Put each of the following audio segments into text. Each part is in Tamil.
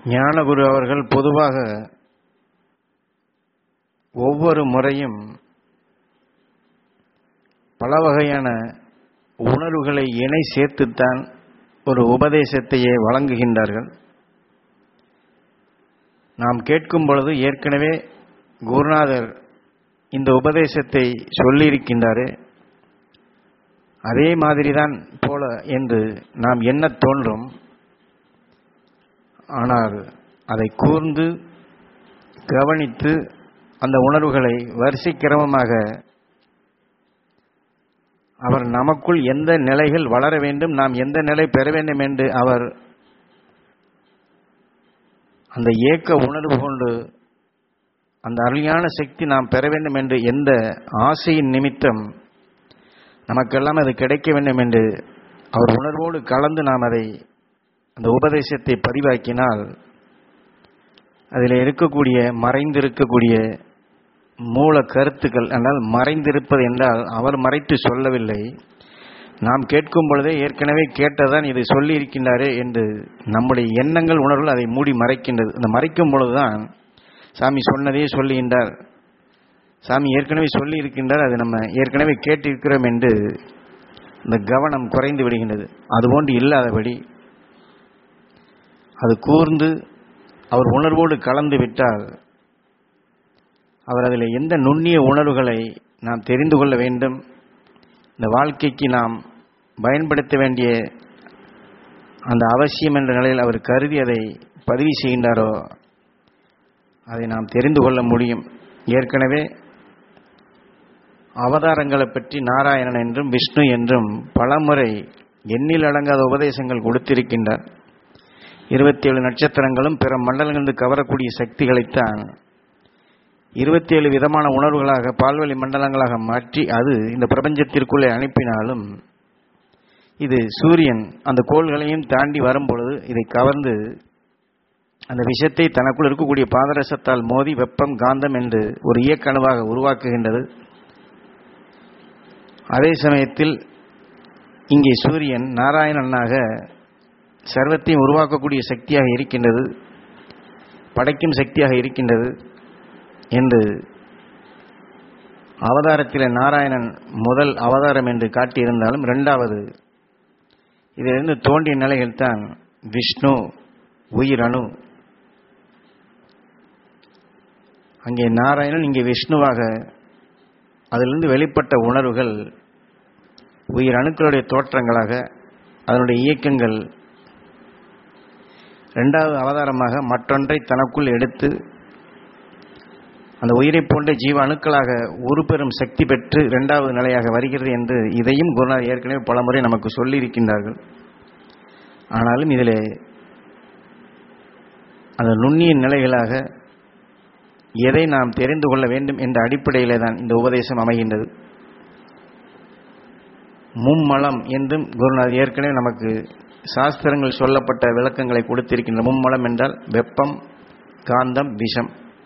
ஞானகுரு அவர்கள் பொதுவாக ஒவ்வொரு முறையும் பல வகையான உணர்வுகளை இணை சேர்த்துத்தான் ஒரு உபதேசத்தையே வழங்குகின்றார்கள் நாம் கேட்கும் பொழுது ஏற்கனவே குருநாதர் இந்த உபதேசத்தை சொல்லியிருக்கின்றாரே அதே மாதிரிதான் போல என்று நாம் என்ன தோன்றும் ஆனால் அதை கூர்ந்து கவனித்து அந்த உணர்வுகளை வரிசை கிரமமாக அவர் நமக்குள் எந்த நிலைகள் வளர வேண்டும் நாம் எந்த நிலை பெற வேண்டும் என்று அவர் அந்த ஏக்க உணர்வு கொண்டு அந்த அருளியான சக்தி நாம் பெற வேண்டும் என்று எந்த ஆசையின் நிமித்தம் நமக்கெல்லாம் அது கிடைக்க வேண்டும் என்று அவர் உணர்வோடு கலந்து நாம் அதை அந்த உபதேசத்தை பதிவாக்கினால் அதில் இருக்கக்கூடிய மறைந்திருக்கக்கூடிய மூல கருத்துக்கள் என்றால் மறைந்திருப்பது என்றால் அவர் மறைத்து சொல்லவில்லை நாம் கேட்கும் பொழுதே ஏற்கனவே கேட்டதான் இது சொல்லி இருக்கின்றாரே என்று நம்முடைய எண்ணங்கள் உணர்வுகள் அதை மூடி மறைக்கின்றது அந்த மறைக்கும் பொழுதுதான் சாமி சொன்னதே சொல்லுகின்றார் சாமி ஏற்கனவே சொல்லி இருக்கின்றார் அது நம்ம ஏற்கனவே கேட்டிருக்கிறோம் என்று இந்த கவனம் குறைந்து விடுகின்றது அதுபோன்று இல்லாதபடி அது கூர்ந்து அவர் உணர்வோடு கலந்து விட்டால் அவர் அதில் எந்த நுண்ணிய உணர்வுகளை நாம் தெரிந்து கொள்ள வேண்டும் இந்த வாழ்க்கைக்கு நாம் பயன்படுத்த வேண்டிய அந்த அவசியம் என்ற நிலையில் அவர் கருதி அதை பதிவு செய்கின்றாரோ அதை நாம் தெரிந்து கொள்ள முடியும் ஏற்கனவே அவதாரங்களை பற்றி நாராயணன் என்றும் விஷ்ணு என்றும் பலமுறை எண்ணில் அடங்காத உபதேசங்கள் கொடுத்திருக்கின்றார் இருபத்தி ஏழு நட்சத்திரங்களும் பிற மண்டலங்களிலிருந்து கவரக்கூடிய சக்திகளைத்தான் இருபத்தி ஏழு விதமான உணர்வுகளாக பால்வழி மண்டலங்களாக மாற்றி அது இந்த பிரபஞ்சத்திற்குள்ளே அனுப்பினாலும் இது சூரியன் அந்த கோள்களையும் தாண்டி வரும்பொழுது இதை கவர்ந்து அந்த விஷத்தை தனக்குள் இருக்கக்கூடிய பாதரசத்தால் மோதி வெப்பம் காந்தம் என்று ஒரு இயக்கணுவாக உருவாக்குகின்றது அதே சமயத்தில் இங்கே சூரியன் நாராயணனாக சர்வத்தையும் உருவாக்கக்கூடிய சக்தியாக இருக்கின்றது படைக்கும் சக்தியாக இருக்கின்றது என்று அவதாரத்தில் நாராயணன் முதல் அவதாரம் என்று காட்டியிருந்தாலும் இரண்டாவது இதிலிருந்து தோன்றிய நிலையில்தான் விஷ்ணு உயிரணு அங்கே நாராயணன் இங்கே விஷ்ணுவாக அதிலிருந்து வெளிப்பட்ட உணர்வுகள் உயிர் அணுக்களுடைய தோற்றங்களாக அதனுடைய இயக்கங்கள் இரண்டாவது அவதாரமாக மற்றொன்றை தனக்குள் எடுத்து அந்த உயிரை போன்ற ஜீவ அணுக்களாக ஒரு பெரும் சக்தி பெற்று இரண்டாவது நிலையாக வருகிறது என்று இதையும் குருநாதர் ஏற்கனவே பலமுறை நமக்கு சொல்லியிருக்கின்றார்கள் ஆனாலும் இதில் அந்த நுண்ணிய நிலைகளாக எதை நாம் தெரிந்து கொள்ள வேண்டும் என்ற அடிப்படையிலே தான் இந்த உபதேசம் அமைகின்றது மும்மலம் என்றும் குருநாதர் ஏற்கனவே நமக்கு சாஸ்திரங்கள் சொல்லப்பட்ட விளக்கங்களை கொடுத்திருக்கின்ற மும்மலம் என்றால் வெப்பம் காந்தம் விஷம்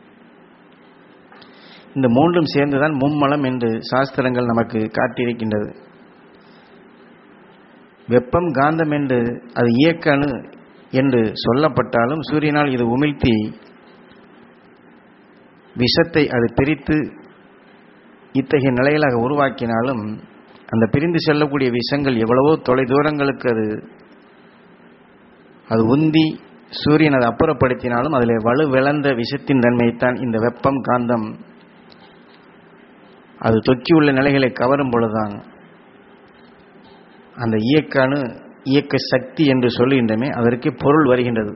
இந்த மூன்றும் சேர்ந்துதான் மும்மலம் என்று சாஸ்திரங்கள் நமக்கு காட்டியிருக்கின்றது வெப்பம் காந்தம் என்று அது இயக்க அணு என்று சொல்லப்பட்டாலும் சூரியனால் இது உமிழ்த்தி விஷத்தை அது பிரித்து இத்தகைய நிலைகளாக உருவாக்கினாலும் அந்த பிரிந்து செல்லக்கூடிய விஷங்கள் எவ்வளவோ தொலை தூரங்களுக்கு அது அது உந்தி சூரியன் அதை அப்புறப்படுத்தினாலும் அதில் வலு விளந்த விஷத்தின் தன்மையைத்தான் இந்த வெப்பம் காந்தம் அது தொக்கியுள்ள நிலைகளை கவரும் பொழுதுதான் அந்த இயக்க அணு இயக்க சக்தி என்று சொல்லுகின்றமே அதற்கு பொருள் வருகின்றது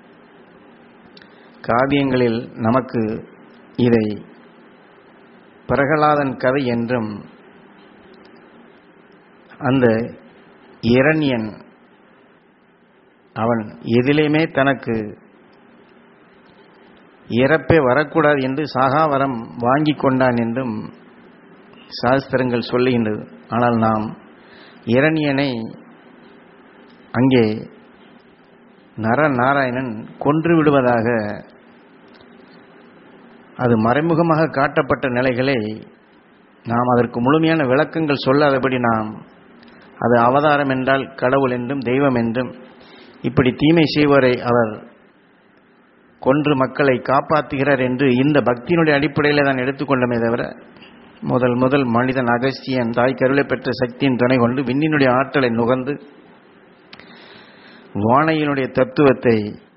காவியங்களில் நமக்கு இதை பிரகலாதன் கதை என்றும் அந்த இரண்யன் அவன் எதிலேயுமே தனக்கு இறப்பே வரக்கூடாது என்று சாகாவரம் வாங்கி கொண்டான் என்றும் சாஸ்திரங்கள் சொல்லுகின்றது ஆனால் நாம் இரணியனை அங்கே நரநாராயணன் கொன்று விடுவதாக அது மறைமுகமாக காட்டப்பட்ட நிலைகளை நாம் அதற்கு முழுமையான விளக்கங்கள் சொல்லாதபடி நாம் அது அவதாரம் என்றால் கடவுள் என்றும் தெய்வம் என்றும் இப்படி தீமை செய்வோரை அவர் கொன்று மக்களை காப்பாற்றுகிறார் என்று இந்த பக்தியினுடைய அடிப்படையில் தான் எடுத்துக்கொண்டமே தவிர முதல் முதல் மனிதன் அகஸ்தியன் தாய் கருளை பெற்ற சக்தியின் துணை கொண்டு விண்ணினுடைய ஆற்றலை நுகர்ந்து வானையினுடைய தத்துவத்தை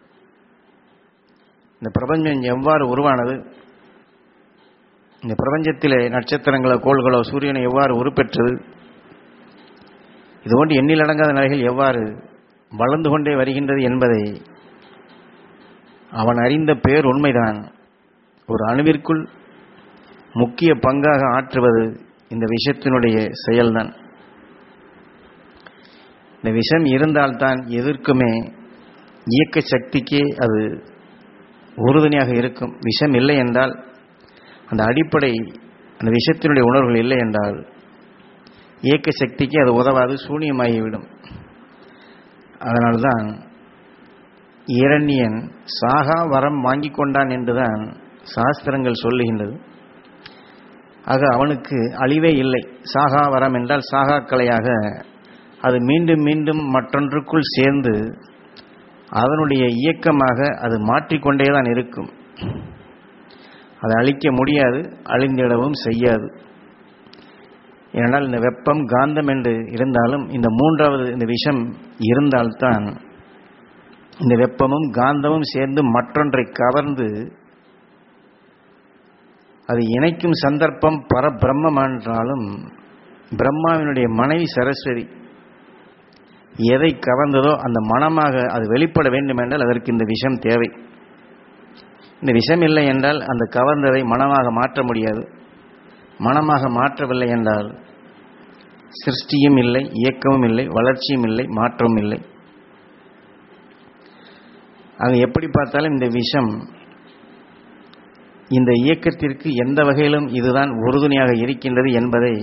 இந்த பிரபஞ்சம் எவ்வாறு உருவானது இந்த பிரபஞ்சத்திலே நட்சத்திரங்களோ கோள்களோ சூரியனை எவ்வாறு உருப்பெற்றது இது போன்று எண்ணிலடங்காத நிலைகள் எவ்வாறு வளர்ந்து கொண்டே வருகின்றது என்பதை அவன் அறிந்த பேர் உண்மைதான் ஒரு அணுவிற்குள் முக்கிய பங்காக ஆற்றுவது இந்த விஷத்தினுடைய செயல்தான் இந்த விஷம் இருந்தால்தான் எதற்குமே இயக்க சக்திக்கே அது உறுதுணையாக இருக்கும் விஷம் இல்லை என்றால் அந்த அடிப்படை அந்த விஷத்தினுடைய உணர்வுகள் இல்லை என்றால் இயக்க சக்திக்கு அது உதவாது சூனியமாகிவிடும் அதனால்தான் இரண்யன் சாகா வரம் வாங்கி கொண்டான் என்றுதான் சாஸ்திரங்கள் சொல்லுகின்றது ஆக அவனுக்கு அழிவே இல்லை சாகா வரம் என்றால் சாகா கலையாக அது மீண்டும் மீண்டும் மற்றொன்றுக்குள் சேர்ந்து அதனுடைய இயக்கமாக அது மாற்றிக்கொண்டே தான் இருக்கும் அதை அழிக்க முடியாது அழிந்திடவும் செய்யாது ஏனென்றால் இந்த வெப்பம் காந்தம் என்று இருந்தாலும் இந்த மூன்றாவது இந்த விஷம் இருந்தால்தான் இந்த வெப்பமும் காந்தமும் சேர்ந்து மற்றொன்றை கவர்ந்து அது இணைக்கும் சந்தர்ப்பம் பரபிரம்மம் என்றாலும் பிரம்மாவினுடைய மனைவி சரஸ்வதி எதை கவர்ந்ததோ அந்த மனமாக அது வெளிப்பட வேண்டும் என்றால் அதற்கு இந்த விஷம் தேவை இந்த விஷம் இல்லை என்றால் அந்த கவர்ந்ததை மனமாக மாற்ற முடியாது மனமாக மாற்றவில்லை என்றால் சிருஷ்டியும் இல்லை இயக்கமும் இல்லை வளர்ச்சியும் இல்லை மாற்றமும் இல்லை அங்கே எப்படி பார்த்தாலும் இந்த விஷம் இந்த இயக்கத்திற்கு எந்த வகையிலும் இதுதான் உறுதுணையாக இருக்கின்றது என்பதை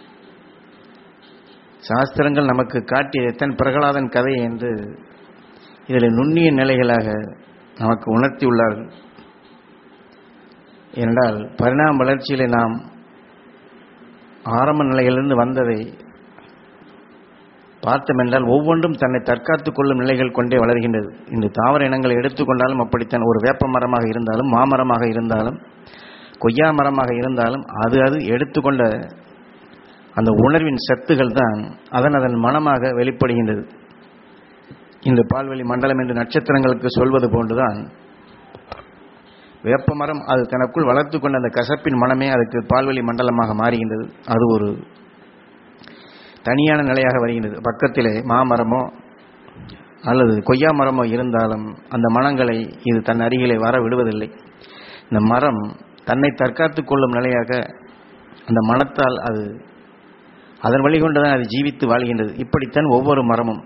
சாஸ்திரங்கள் நமக்கு காட்டியதைத்தான் பிரகலாதன் கதை என்று இதில் நுண்ணிய நிலைகளாக நமக்கு உணர்த்தியுள்ளார்கள் ஏனென்றால் பரிணாம வளர்ச்சியிலே நாம் ஆரம்ப நிலையிலிருந்து வந்ததை பார்த்தோம் என்றால் ஒவ்வொன்றும் தன்னை தற்காத்துக் கொள்ளும் நிலைகள் கொண்டே வளர்கின்றது இந்த தாவர இனங்களை எடுத்துக்கொண்டாலும் அப்படித்தான் ஒரு வேப்ப மரமாக இருந்தாலும் மாமரமாக இருந்தாலும் கொய்யா மரமாக இருந்தாலும் அது அது எடுத்துக்கொண்ட அந்த உணர்வின் சத்துகள் தான் அதன் அதன் மனமாக வெளிப்படுகின்றது இந்த பால்வெளி மண்டலம் என்று நட்சத்திரங்களுக்கு சொல்வது போன்றுதான் வேப்ப மரம் அது தனக்குள் வளர்த்து கொண்ட அந்த கசப்பின் மனமே அதுக்கு பால்வெளி மண்டலமாக மாறுகின்றது அது ஒரு தனியான நிலையாக வருகின்றது பக்கத்திலே மாமரமோ அல்லது கொய்யா மரமோ இருந்தாலும் அந்த மனங்களை இது தன் அருகிலே வர விடுவதில்லை இந்த மரம் தன்னை தற்காத்துக் கொள்ளும் நிலையாக அந்த மனத்தால் அது அதன் வழி கொண்டுதான் அது ஜீவித்து வாழ்கின்றது இப்படித்தான் ஒவ்வொரு மரமும்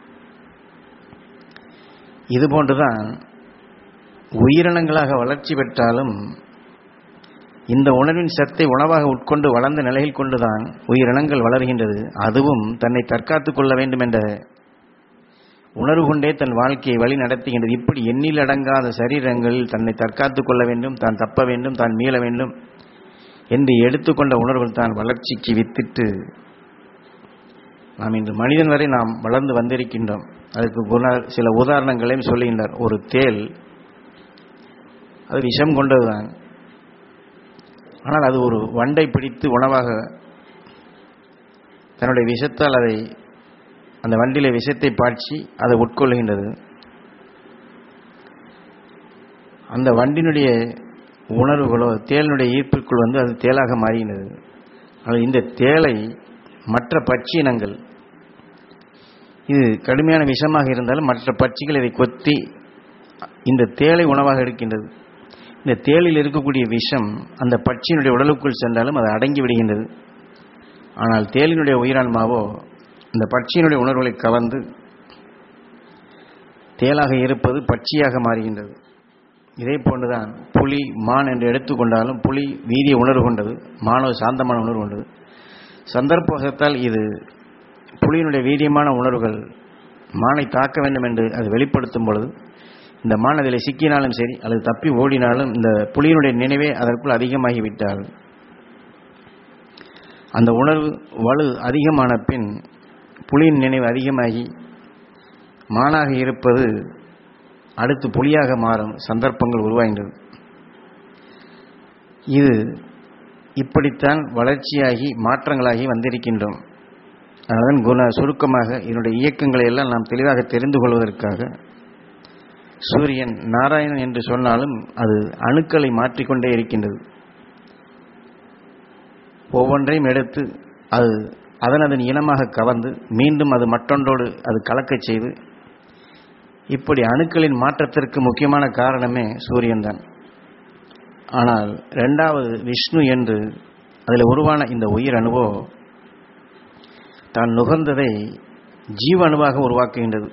இதுபோன்றுதான் உயிரினங்களாக வளர்ச்சி பெற்றாலும் இந்த உணர்வின் சத்தை உணவாக உட்கொண்டு வளர்ந்த நிலையில் கொண்டுதான் உயிரினங்கள் வளர்கின்றது அதுவும் தன்னை தற்காத்துக் கொள்ள வேண்டும் என்ற உணர்வு கொண்டே தன் வாழ்க்கையை வழி நடத்துகின்றது இப்படி எண்ணில் அடங்காத சரீரங்களில் தன்னை தற்காத்துக் கொள்ள வேண்டும் தான் தப்ப வேண்டும் தான் மீள வேண்டும் என்று எடுத்துக்கொண்ட உணர்வுகள் தான் வளர்ச்சிக்கு வித்திட்டு நாம் இன்று மனிதன் வரை நாம் வளர்ந்து வந்திருக்கின்றோம் அதுக்கு குண சில உதாரணங்களையும் சொல்லுகின்றார் ஒரு தேல் அது விஷம் கொண்டதுதான் ஆனால் அது ஒரு வண்டை பிடித்து உணவாக தன்னுடைய விஷத்தால் அதை அந்த வண்டியில விஷத்தை பாய்ச்சி அதை உட்கொள்கின்றது அந்த வண்டினுடைய உணர்வுகளோ தேலினுடைய ஈர்ப்பிற்குள் வந்து அது தேலாக மாறினது ஆனால் இந்த தேலை மற்ற பட்சியினங்கள் இது கடுமையான விஷமாக இருந்தாலும் மற்ற பட்சிகள் இதை கொத்தி இந்த தேலை உணவாக எடுக்கின்றது இந்த தேளில் இருக்கக்கூடிய விஷம் அந்த பட்சியினுடைய உடலுக்குள் சென்றாலும் அது அடங்கி விடுகின்றது ஆனால் தேலினுடைய உயிரான்மாவோ இந்த பட்சியினுடைய உணர்வுகளை கவர்ந்து தேலாக இருப்பது பட்சியாக மாறுகின்றது இதே போன்றுதான் புலி மான் என்று எடுத்துக்கொண்டாலும் புலி வீரிய உணர்வு கொண்டது மானோ சாந்தமான உணர்வு கொண்டது சந்தர்ப்பத்தால் இது புலியினுடைய வீரியமான உணர்வுகள் மானை தாக்க வேண்டும் என்று அது வெளிப்படுத்தும் பொழுது இந்த மான் அதில் சிக்கினாலும் சரி அல்லது தப்பி ஓடினாலும் இந்த புலியினுடைய நினைவே அதற்குள் அதிகமாகிவிட்டால் அந்த உணர்வு வலு அதிகமான பின் புலியின் நினைவு அதிகமாகி மானாக இருப்பது அடுத்து புலியாக மாறும் சந்தர்ப்பங்கள் உருவாகின்றது இது இப்படித்தான் வளர்ச்சியாகி மாற்றங்களாகி வந்திருக்கின்றோம் அதன் குண சுருக்கமாக இதனுடைய இயக்கங்களை எல்லாம் நாம் தெளிவாக தெரிந்து கொள்வதற்காக சூரியன் நாராயணன் என்று சொன்னாலும் அது அணுக்களை மாற்றிக்கொண்டே இருக்கின்றது ஒவ்வொன்றையும் எடுத்து அது அதன் அதன் இனமாக கவர்ந்து மீண்டும் அது மற்றொன்றோடு அது கலக்கச் செய்து இப்படி அணுக்களின் மாற்றத்திற்கு முக்கியமான காரணமே சூரியன் தான் ஆனால் ரெண்டாவது விஷ்ணு என்று அதில் உருவான இந்த உயிர் அணுவோ தான் நுகர்ந்ததை ஜீவ அணுவாக உருவாக்குகின்றது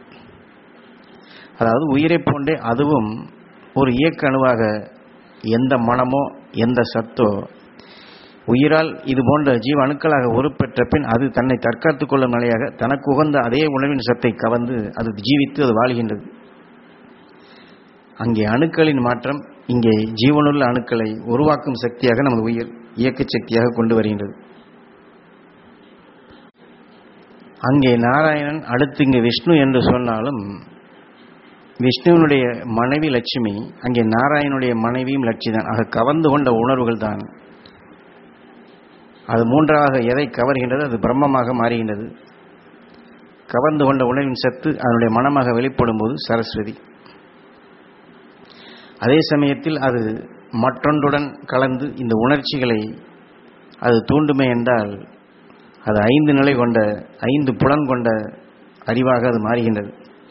அதாவது உயிரை போன்றே அதுவும் ஒரு இயக்க அணுவாக எந்த மனமோ எந்த சத்தோ உயிரால் இது போன்ற ஜீவ அணுக்களாக உருப்பெற்ற பின் அது தன்னை தற்காத்துக் கொள்ளும் நிலையாக தனக்கு உகந்த அதே உணவின் சத்தை கவர்ந்து அது ஜீவித்து அது வாழ்கின்றது அங்கே அணுக்களின் மாற்றம் இங்கே ஜீவனுள்ள அணுக்களை உருவாக்கும் சக்தியாக நமது உயிர் இயக்க சக்தியாக கொண்டு வருகின்றது அங்கே நாராயணன் அடுத்து இங்கே விஷ்ணு என்று சொன்னாலும் விஷ்ணுவனுடைய மனைவி லட்சுமி அங்கே நாராயணனுடைய மனைவியும் லட்சுமி தான் ஆக கவர்ந்து கொண்ட உணர்வுகள் தான் அது மூன்றாக எதை கவர்கின்றது அது பிரம்மமாக மாறுகின்றது கவர்ந்து கொண்ட உணர்வின் சத்து அதனுடைய மனமாக வெளிப்படும் போது சரஸ்வதி அதே சமயத்தில் அது மற்றொன்றுடன் கலந்து இந்த உணர்ச்சிகளை அது தூண்டுமே என்றால் அது ஐந்து நிலை கொண்ட ஐந்து புலன் கொண்ட அறிவாக அது மாறுகின்றது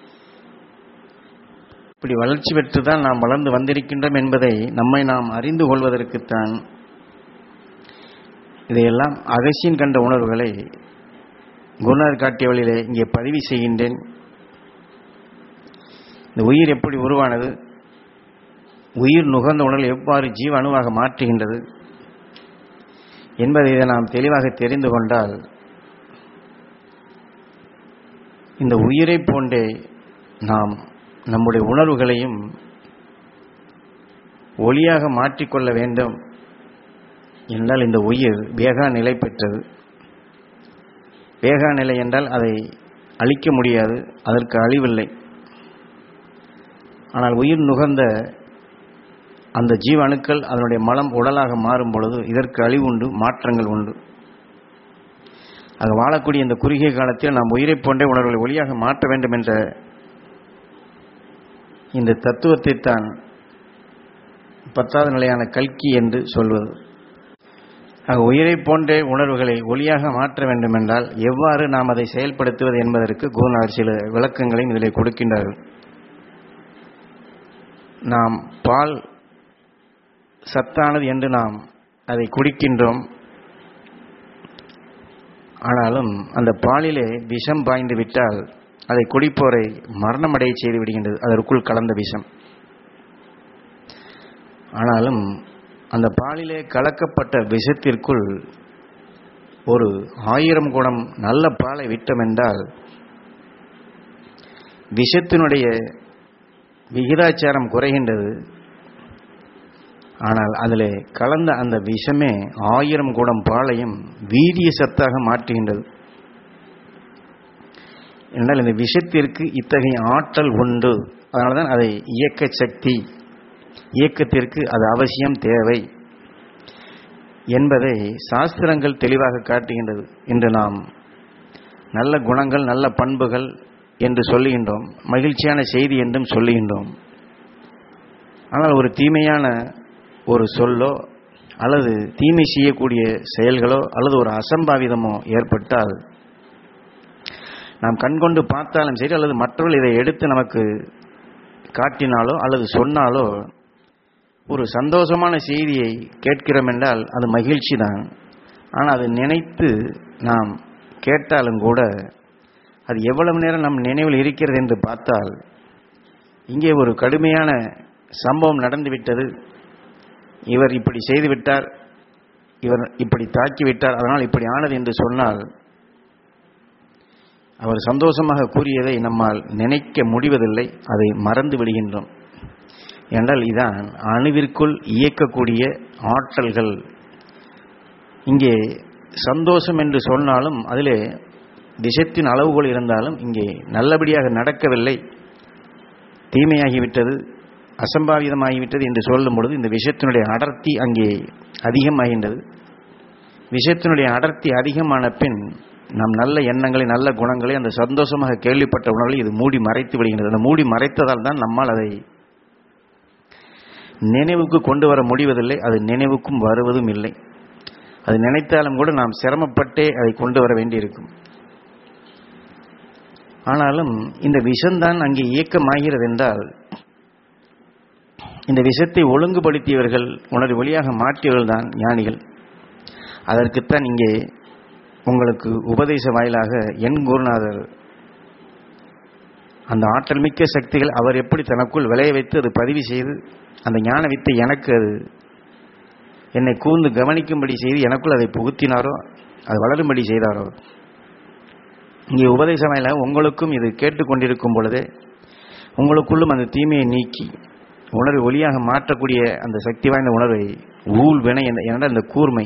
இப்படி வளர்ச்சி பெற்று தான் நாம் வளர்ந்து வந்திருக்கின்றோம் என்பதை நம்மை நாம் அறிந்து கொள்வதற்குத்தான் இதையெல்லாம் அகசியன் கண்ட உணர்வுகளை குருநாதர் காட்டிய வழியிலே இங்கே பதிவு செய்கின்றேன் இந்த உயிர் எப்படி உருவானது உயிர் நுகர்ந்த உணர்வு எவ்வாறு ஜீவ அணுவாக மாற்றுகின்றது என்பதை இதை நாம் தெளிவாக தெரிந்து கொண்டால் இந்த உயிரை போன்றே நாம் நம்முடைய உணர்வுகளையும் ஒளியாக மாற்றிக்கொள்ள வேண்டும் என்றால் இந்த உயிர் வேகா நிலை பெற்றது வேகா நிலை என்றால் அதை அழிக்க முடியாது அதற்கு அழிவில்லை ஆனால் உயிர் நுகர்ந்த அந்த ஜீவ அணுக்கள் அதனுடைய மலம் உடலாக மாறும் பொழுது இதற்கு அழிவு உண்டு மாற்றங்கள் உண்டு அது வாழக்கூடிய இந்த குறுகிய காலத்தில் நாம் உயிரை போன்றே உணர்வுகளை ஒளியாக மாற்ற வேண்டும் என்ற இந்த தத்துவத்தை தான் பத்தாவது நிலையான கல்கி என்று சொல்வது ஆக உயிரை போன்றே உணர்வுகளை ஒளியாக மாற்ற வேண்டும் என்றால் எவ்வாறு நாம் அதை செயல்படுத்துவது என்பதற்கு குருநாதர் சில விளக்கங்களையும் இதில் கொடுக்கின்றார்கள் நாம் பால் சத்தானது என்று நாம் அதை குடிக்கின்றோம் ஆனாலும் அந்த பாலிலே விஷம் பாய்ந்து விட்டால் அதை குடிப்போரை மரணமடைய செய்து விடுகின்றது அதற்குள் கலந்த விஷம் ஆனாலும் அந்த பாலிலே கலக்கப்பட்ட விஷத்திற்குள் ஒரு ஆயிரம் குடம் நல்ல பாலை விட்டோம் என்றால் விஷத்தினுடைய விகிதாச்சாரம் குறைகின்றது ஆனால் அதில் கலந்த அந்த விஷமே ஆயிரம் குடம் பாலையும் வீரிய சத்தாக மாற்றுகின்றது என்றால் இந்த விஷத்திற்கு இத்தகைய ஆற்றல் உண்டு அதனால தான் அதை இயக்க சக்தி இயக்கத்திற்கு அது அவசியம் தேவை என்பதை சாஸ்திரங்கள் தெளிவாக காட்டுகின்றது இன்று நாம் நல்ல குணங்கள் நல்ல பண்புகள் என்று சொல்லுகின்றோம் மகிழ்ச்சியான செய்தி என்றும் சொல்லுகின்றோம் ஆனால் ஒரு தீமையான ஒரு சொல்லோ அல்லது தீமை செய்யக்கூடிய செயல்களோ அல்லது ஒரு அசம்பாவிதமோ ஏற்பட்டால் நாம் கண்கொண்டு பார்த்தாலும் சரி அல்லது மற்றவர்கள் இதை எடுத்து நமக்கு காட்டினாலோ அல்லது சொன்னாலோ ஒரு சந்தோஷமான செய்தியை கேட்கிறோம் என்றால் அது மகிழ்ச்சி தான் ஆனால் அதை நினைத்து நாம் கேட்டாலும் கூட அது எவ்வளவு நேரம் நம் நினைவில் இருக்கிறது என்று பார்த்தால் இங்கே ஒரு கடுமையான சம்பவம் நடந்துவிட்டது இவர் இப்படி செய்துவிட்டார் இவர் இப்படி தாக்கிவிட்டார் அதனால் இப்படி ஆனது என்று சொன்னால் அவர் சந்தோஷமாக கூறியதை நம்மால் நினைக்க முடிவதில்லை அதை மறந்து விடுகின்றோம் என்றால் இதான் அணுவிற்குள் இயக்கக்கூடிய ஆற்றல்கள் இங்கே சந்தோஷம் என்று சொன்னாலும் அதிலே விஷத்தின் அளவுகோல் இருந்தாலும் இங்கே நல்லபடியாக நடக்கவில்லை தீமையாகிவிட்டது அசம்பாவிதமாகிவிட்டது என்று சொல்லும் பொழுது இந்த விஷயத்தினுடைய அடர்த்தி அங்கே அதிகமாகின்றது விஷயத்தினுடைய அடர்த்தி அதிகமான பின் நம் நல்ல எண்ணங்களை நல்ல குணங்களை அந்த சந்தோஷமாக கேள்விப்பட்ட உணர்வை இது மூடி மறைத்து விடுகின்றது அந்த மூடி மறைத்ததால் தான் நம்மால் அதை நினைவுக்கு கொண்டு வர முடிவதில்லை அது நினைவுக்கும் வருவதும் இல்லை அது நினைத்தாலும் கூட நாம் சிரமப்பட்டே அதை கொண்டு வர வேண்டியிருக்கும் ஆனாலும் இந்த விஷம்தான் அங்கே இயக்கமாகிறது என்றால் இந்த விஷத்தை ஒழுங்குபடுத்தியவர்கள் உணர்வு வழியாக மாற்றியவர்கள் தான் ஞானிகள் அதற்குத்தான் இங்கே உங்களுக்கு உபதேச வாயிலாக என் குருநாதர் அந்த ஆற்றல் மிக்க சக்திகள் அவர் எப்படி தனக்குள் விளைய வைத்து அது பதிவு செய்து அந்த ஞான வித்தை எனக்கு அது என்னை கூர்ந்து கவனிக்கும்படி செய்து எனக்குள் அதை புகுத்தினாரோ அது வளரும்படி செய்தாரோ இங்கே உபதேச வாயிலாக உங்களுக்கும் இது கேட்டுக்கொண்டிருக்கும் பொழுதே உங்களுக்குள்ளும் அந்த தீமையை நீக்கி உணர்வை ஒளியாக மாற்றக்கூடிய அந்த சக்தி வாய்ந்த உணர்வை ஊழ் வினை என்ற அந்த கூர்மை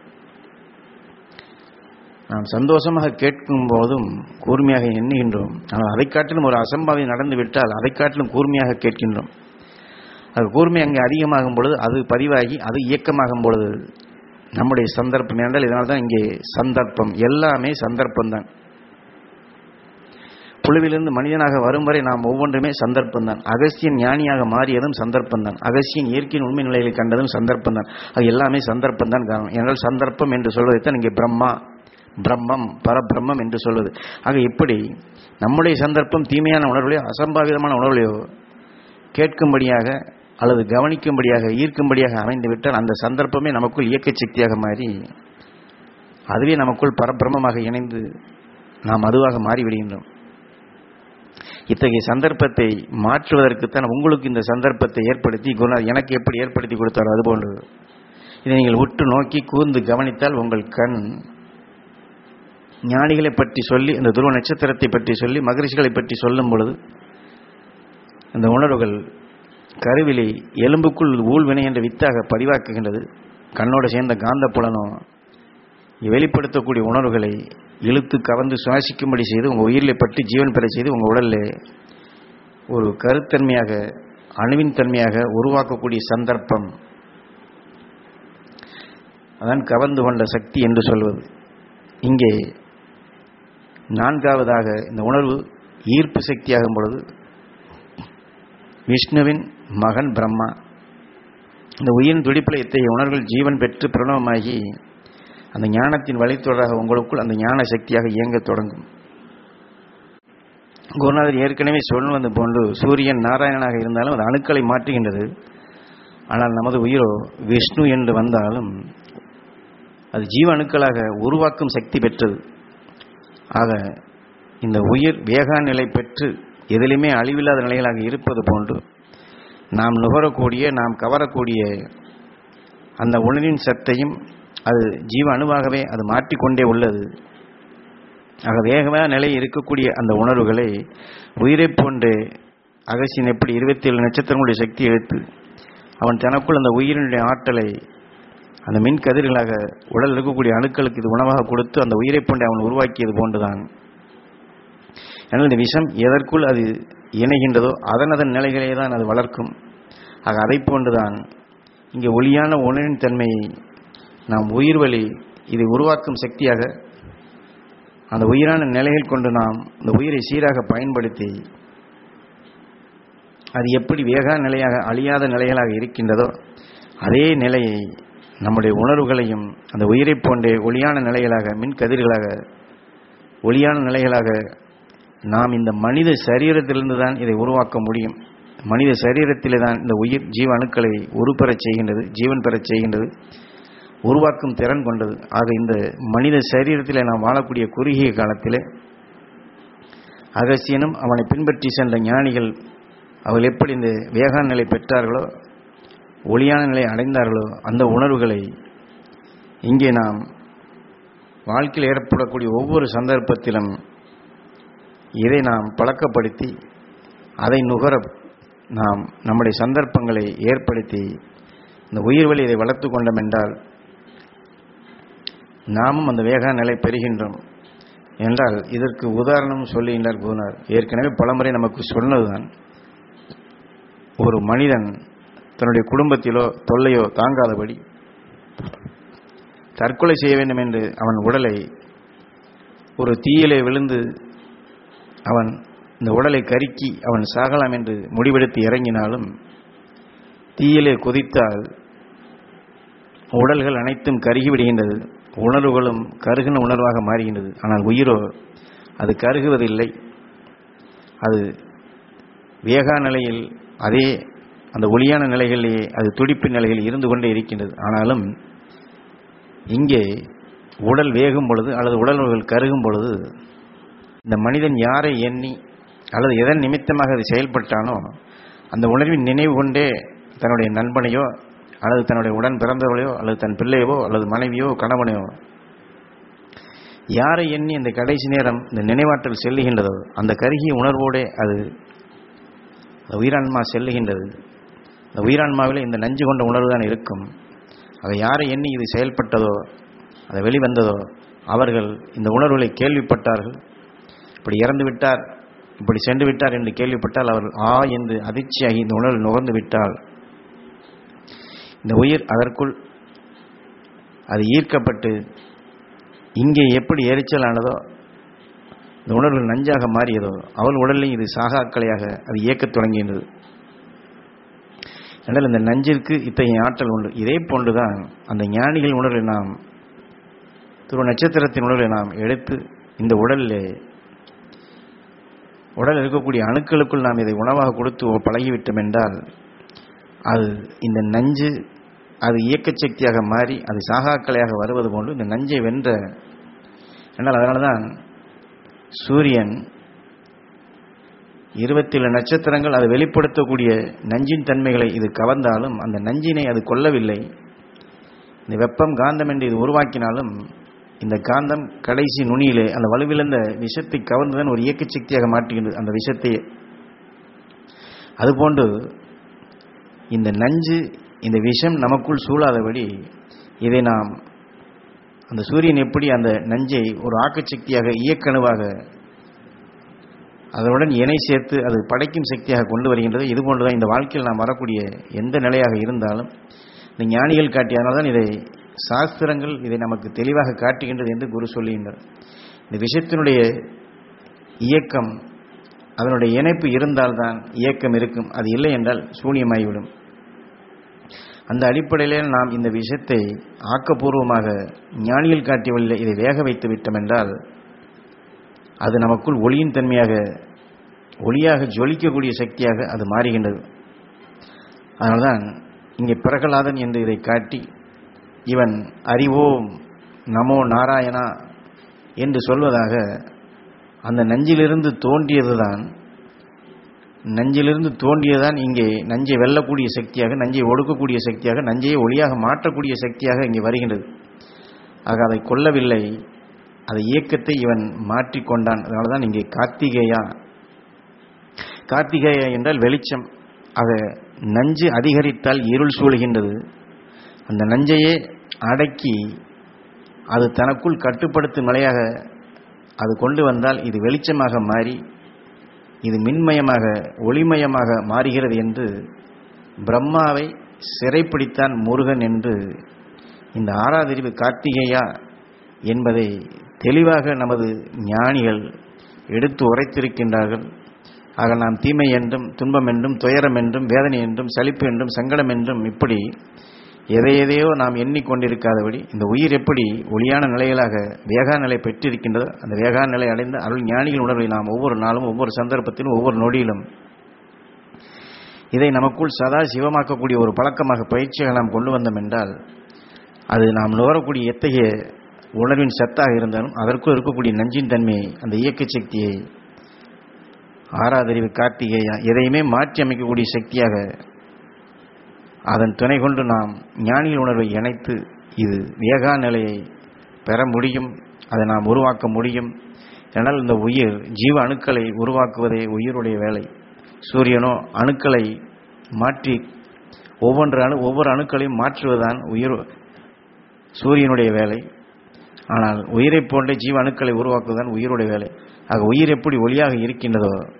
நாம் சந்தோஷமாக கேட்கும் போதும் கூர்மையாக எண்ணுகின்றோம் ஆனால் அதை காட்டிலும் ஒரு அசம்பாவியம் நடந்து விட்டால் அதை காட்டிலும் கூர்மையாக கேட்கின்றோம் அது கூர்மை அங்கே அதிகமாகும் பொழுது அது பதிவாகி அது இயக்கமாகும் பொழுது நம்முடைய சந்தர்ப்பம் என்றால் இதனால் தான் இங்கே சந்தர்ப்பம் எல்லாமே சந்தர்ப்பம் தான் புழுவிலிருந்து மனிதனாக வரும் வரை நாம் ஒவ்வொன்றுமே சந்தர்ப்பம் தான் அகஸ்தியன் ஞானியாக மாறியதும் சந்தர்ப்பம் தான் அகஸ்தியன் இயற்கையின் உண்மை நிலைகளை கண்டதும் சந்தர்ப்பம் தான் அது எல்லாமே சந்தர்ப்பம் தான் காரணம் என்றால் சந்தர்ப்பம் என்று சொல்வதைத்தான் இங்கே பிரம்மா பிரம்மம் பரபிரம்மம் என்று சொல்வது ஆக இப்படி நம்முடைய சந்தர்ப்பம் தீமையான உணர்வுலையோ அசம்பாவிதமான உணர்வுலையோ கேட்கும்படியாக அல்லது கவனிக்கும்படியாக ஈர்க்கும்படியாக அமைந்து விட்டால் அந்த சந்தர்ப்பமே நமக்குள் இயக்க சக்தியாக மாறி அதுவே நமக்குள் பரபிரமமாக இணைந்து நாம் அதுவாக மாறிவிடுகின்றோம் இத்தகைய சந்தர்ப்பத்தை மாற்றுவதற்குத்தான் உங்களுக்கு இந்த சந்தர்ப்பத்தை ஏற்படுத்தி குருநாத் எனக்கு எப்படி ஏற்படுத்தி கொடுத்தாரோ அதுபோன்று இதை நீங்கள் உற்று நோக்கி கூர்ந்து கவனித்தால் உங்கள் கண் ஞானிகளை பற்றி சொல்லி இந்த துருவ நட்சத்திரத்தை பற்றி சொல்லி மகரிஷிகளை பற்றி சொல்லும் பொழுது அந்த உணர்வுகள் கருவிலை எலும்புக்குள் ஊழ்வினை என்ற வித்தாக பதிவாக்குகின்றது கண்ணோடு சேர்ந்த காந்த புலனும் வெளிப்படுத்தக்கூடிய உணர்வுகளை இழுத்து கவர்ந்து சுவாசிக்கும்படி செய்து உங்கள் உயிரில் பற்றி ஜீவன் பெற செய்து உங்கள் உடலில் ஒரு கருத்தன்மையாக அணுவின் தன்மையாக உருவாக்கக்கூடிய சந்தர்ப்பம் அதான் கவர்ந்து கொண்ட சக்தி என்று சொல்வது இங்கே நான்காவதாக இந்த உணர்வு ஈர்ப்பு சக்தியாகும் பொழுது விஷ்ணுவின் மகன் பிரம்மா இந்த உயிரின் துடிப்பில் இத்தகைய உணர்வுகள் ஜீவன் பெற்று பிரணவமாகி அந்த ஞானத்தின் வழித்தொடராக உங்களுக்குள் அந்த ஞான சக்தியாக இயங்கத் தொடங்கும் குருநாதர் ஏற்கனவே சொல்வது போன்று சூரியன் நாராயணனாக இருந்தாலும் அது அணுக்களை மாற்றுகின்றது ஆனால் நமது உயிரோ விஷ்ணு என்று வந்தாலும் அது ஜீவ அணுக்களாக உருவாக்கும் சக்தி பெற்றது ஆக இந்த உயிர் வேகா நிலை பெற்று எதிலுமே அழிவில்லாத நிலைகளாக இருப்பது போன்று நாம் நுகரக்கூடிய நாம் கவரக்கூடிய அந்த உணரின் சத்தையும் அது ஜீவ அணுவாகவே அது மாற்றிக்கொண்டே உள்ளது ஆக வேகமான நிலை இருக்கக்கூடிய அந்த உணர்வுகளை உயிரைப் போன்று அகசியன் எப்படி இருபத்தி ஏழு நட்சத்திரங்களுடைய சக்தி எடுத்து அவன் தனக்குள் அந்த உயிரினுடைய ஆற்றலை அந்த மின் கதிர்களாக உடல் இருக்கக்கூடிய அணுக்களுக்கு இது உணவாக கொடுத்து அந்த உயிரைப் போன்று அவன் உருவாக்கியது போன்றுதான் எனவே இந்த விஷம் எதற்குள் அது இணைகின்றதோ அதன் அதன் நிலைகளே தான் அது வளர்க்கும் ஆக அதை போன்றுதான் இங்கே ஒளியான உணரின் தன்மையை நாம் உயிர் வழி இதை உருவாக்கும் சக்தியாக அந்த உயிரான நிலைகள் கொண்டு நாம் இந்த உயிரை சீராக பயன்படுத்தி அது எப்படி வேகா நிலையாக அழியாத நிலைகளாக இருக்கின்றதோ அதே நிலையை நம்முடைய உணர்வுகளையும் அந்த உயிரைப் போன்றே ஒளியான நிலைகளாக மின் கதிர்களாக ஒளியான நிலைகளாக நாம் இந்த மனித சரீரத்திலிருந்து தான் இதை உருவாக்க முடியும் மனித சரீரத்திலே தான் இந்த உயிர் ஜீவ அணுக்களை உருப்பெறச் செய்கின்றது ஜீவன் பெறச் செய்கின்றது உருவாக்கும் திறன் கொண்டது ஆக இந்த மனித சரீரத்திலே நாம் வாழக்கூடிய குறுகிய காலத்திலே அகசியனும் அவனை பின்பற்றி சென்ற ஞானிகள் அவர்கள் எப்படி இந்த வேகான் நிலை பெற்றார்களோ ஒளியான நிலை அடைந்தார்களோ அந்த உணர்வுகளை இங்கே நாம் வாழ்க்கையில் ஏற்படக்கூடிய ஒவ்வொரு சந்தர்ப்பத்திலும் இதை நாம் பழக்கப்படுத்தி அதை நுகர நாம் நம்முடைய சந்தர்ப்பங்களை ஏற்படுத்தி இந்த உயிர் வழி இதை வளர்த்து கொண்டோம் என்றால் நாமும் அந்த வேகா நிலை பெறுகின்றோம் என்றால் இதற்கு உதாரணம் சொல்லுகின்றார் குருநார் ஏற்கனவே பலமுறை நமக்கு சொன்னதுதான் ஒரு மனிதன் தன்னுடைய குடும்பத்திலோ தொல்லையோ தாங்காதபடி தற்கொலை செய்ய வேண்டும் என்று அவன் உடலை ஒரு தீயிலே விழுந்து அவன் இந்த உடலை கருக்கி அவன் சாகலாம் என்று முடிவெடுத்து இறங்கினாலும் தீயிலே கொதித்தால் உடல்கள் அனைத்தும் கருகிவிடுகின்றது உணர்வுகளும் கருகின உணர்வாக மாறுகின்றது ஆனால் உயிரோ அது கருகுவதில்லை அது வேகா நிலையில் அதே அந்த ஒளியான நிலைகளிலேயே அது துடிப்பு நிலையில் இருந்து கொண்டே இருக்கின்றது ஆனாலும் இங்கே உடல் வேகும் பொழுது அல்லது உடல்கள் கருகும் பொழுது இந்த மனிதன் யாரை எண்ணி அல்லது எதன் நிமித்தமாக அது செயல்பட்டானோ அந்த உணர்வின் நினைவு கொண்டே தன்னுடைய நண்பனையோ அல்லது தன்னுடைய உடன் பிறந்தவளையோ அல்லது தன் பிள்ளையவோ அல்லது மனைவியோ கணவனையோ யாரை எண்ணி அந்த கடைசி நேரம் இந்த நினைவாற்றல் செல்லுகின்றதோ அந்த கருகிய உணர்வோடே அது உயிரான்மா செல்லுகின்றது இந்த உயிரான்மாவில் இந்த நஞ்சு கொண்ட உணர்வு தான் இருக்கும் அதை யாரை எண்ணி இது செயல்பட்டதோ அதை வெளிவந்ததோ அவர்கள் இந்த உணர்வுகளை கேள்விப்பட்டார்கள் இப்படி இறந்து விட்டார் இப்படி சென்று விட்டார் என்று கேள்விப்பட்டால் அவர்கள் ஆ என்று அதிர்ச்சியாகி இந்த உணர்வு நுகர்ந்து விட்டால் இந்த உயிர் அதற்குள் அது ஈர்க்கப்பட்டு இங்கே எப்படி எரிச்சலானதோ இந்த உணர்வு நஞ்சாக மாறியதோ அவள் உடலில் இது சாகாக்கலையாக அது இயக்கத் தொடங்கியது என்றால் இந்த நஞ்சிற்கு இத்தகைய ஆற்றல் உண்டு இதே போன்றுதான் அந்த ஞானிகள் உணர்வை நாம் துருவ நட்சத்திரத்தின் உணர்வை நாம் எடுத்து இந்த உடலில் உடல் இருக்கக்கூடிய அணுக்களுக்குள் நாம் இதை உணவாக கொடுத்து பழகிவிட்டோம் என்றால் அது இந்த நஞ்சு அது இயக்க சக்தியாக மாறி அது சாகாக்கலையாக வருவது போன்று இந்த நஞ்சை வென்ற என்றால் அதனால தான் சூரியன் இருபத்தேழு நட்சத்திரங்கள் அதை வெளிப்படுத்தக்கூடிய நஞ்சின் தன்மைகளை இது கவர்ந்தாலும் அந்த நஞ்சினை அது கொல்லவில்லை இந்த வெப்பம் காந்தம் என்று இது உருவாக்கினாலும் இந்த காந்தம் கடைசி நுனியிலே அந்த வலுவிழந்த விஷத்தை கவர்ந்துதான் ஒரு இயக்க சக்தியாக மாற்றுகின்றது அந்த விஷத்தை அதுபோன்று இந்த நஞ்சு இந்த விஷம் நமக்குள் சூழாதபடி இதை நாம் அந்த சூரியன் எப்படி அந்த நஞ்சை ஒரு ஆக்கச்சக்தியாக இயக்கணுவாக அதனுடன் இணை சேர்த்து அது படைக்கும் சக்தியாக கொண்டு வருகின்றது இது போன்றுதான் இந்த வாழ்க்கையில் நாம் வரக்கூடிய எந்த நிலையாக இருந்தாலும் இந்த ஞானிகள் காட்டியதனால தான் இதை சாஸ்திரங்கள் இதை நமக்கு தெளிவாக காட்டுகின்றது என்று குரு சொல்லுகின்றார் இந்த விஷயத்தினுடைய இயக்கம் அதனுடைய இணைப்பு இருந்தால்தான் இயக்கம் இருக்கும் அது இல்லை என்றால் சூனியமாகிவிடும் அந்த அடிப்படையில் நாம் இந்த விஷயத்தை ஆக்கப்பூர்வமாக ஞானிகள் காட்டிய வழியில் இதை வேக வைத்து விட்டோம் என்றால் அது நமக்குள் ஒளியின் தன்மையாக ஒளியாக ஜொலிக்கக்கூடிய சக்தியாக அது மாறுகின்றது அதனால்தான் இங்கே பிரகலாதன் என்று இதை காட்டி இவன் அறிவோம் நமோ நாராயணா என்று சொல்வதாக அந்த நஞ்சிலிருந்து தோன்றியதுதான் நஞ்சிலிருந்து தோன்றியதான் இங்கே நஞ்சை வெல்லக்கூடிய சக்தியாக நஞ்சை ஒடுக்கக்கூடிய சக்தியாக நஞ்சையை ஒளியாக மாற்றக்கூடிய சக்தியாக இங்கே வருகின்றது ஆக அதை கொல்லவில்லை அதை இயக்கத்தை இவன் மாற்றிக்கொண்டான் அதனால தான் இங்கே கார்த்திகேயா கார்த்திகேயா என்றால் வெளிச்சம் ஆக நஞ்சு அதிகரித்தால் இருள் சூழ்கின்றது அந்த நஞ்சையே அடக்கி அது தனக்குள் கட்டுப்படுத்தும் நிலையாக அது கொண்டு வந்தால் இது வெளிச்சமாக மாறி இது மின்மயமாக ஒளிமயமாக மாறுகிறது என்று பிரம்மாவை சிறைப்பிடித்தான் முருகன் என்று இந்த ஆறாதிரிவு கார்த்திகேயா என்பதை தெளிவாக நமது ஞானிகள் எடுத்து உரைத்திருக்கின்றார்கள் ஆக நாம் தீமை என்றும் துன்பம் என்றும் துயரம் என்றும் வேதனை என்றும் சலிப்பு என்றும் சங்கடம் என்றும் இப்படி எதை எதையோ நாம் எண்ணிக்கொண்டிருக்காதபடி இந்த உயிர் எப்படி ஒளியான நிலைகளாக வேகா நிலை பெற்றிருக்கின்றதோ அந்த வேகா நிலை அடைந்த அருள் ஞானிகள் உணர்வை நாம் ஒவ்வொரு நாளும் ஒவ்வொரு சந்தர்ப்பத்திலும் ஒவ்வொரு நொடியிலும் இதை நமக்குள் சதா சிவமாக்கக்கூடிய ஒரு பழக்கமாக பயிற்சியாக நாம் கொண்டு வந்தோம் என்றால் அது நாம் நுகரக்கூடிய எத்தகைய உணர்வின் சத்தாக இருந்தாலும் அதற்குள் இருக்கக்கூடிய நஞ்சின் தன்மையை அந்த இயக்க சக்தியை ஆறாதறிவு கார்த்திகேயா எதையுமே மாற்றி அமைக்கக்கூடிய சக்தியாக அதன் துணை கொண்டு நாம் ஞானிகள் உணர்வை இணைத்து இது வேகா நிலையை பெற முடியும் அதை நாம் உருவாக்க முடியும் என்னால் இந்த உயிர் ஜீவ அணுக்களை உருவாக்குவதே உயிருடைய வேலை சூரியனோ அணுக்களை மாற்றி ஒவ்வொன்று அணு ஒவ்வொரு அணுக்களையும் மாற்றுவதுதான் உயிர் சூரியனுடைய வேலை ஆனால் உயிரைப் போன்றே ஜீவ அணுக்களை உருவாக்குவதுதான் உயிருடைய வேலை ஆக உயிர் எப்படி ஒளியாக இருக்கின்றதோ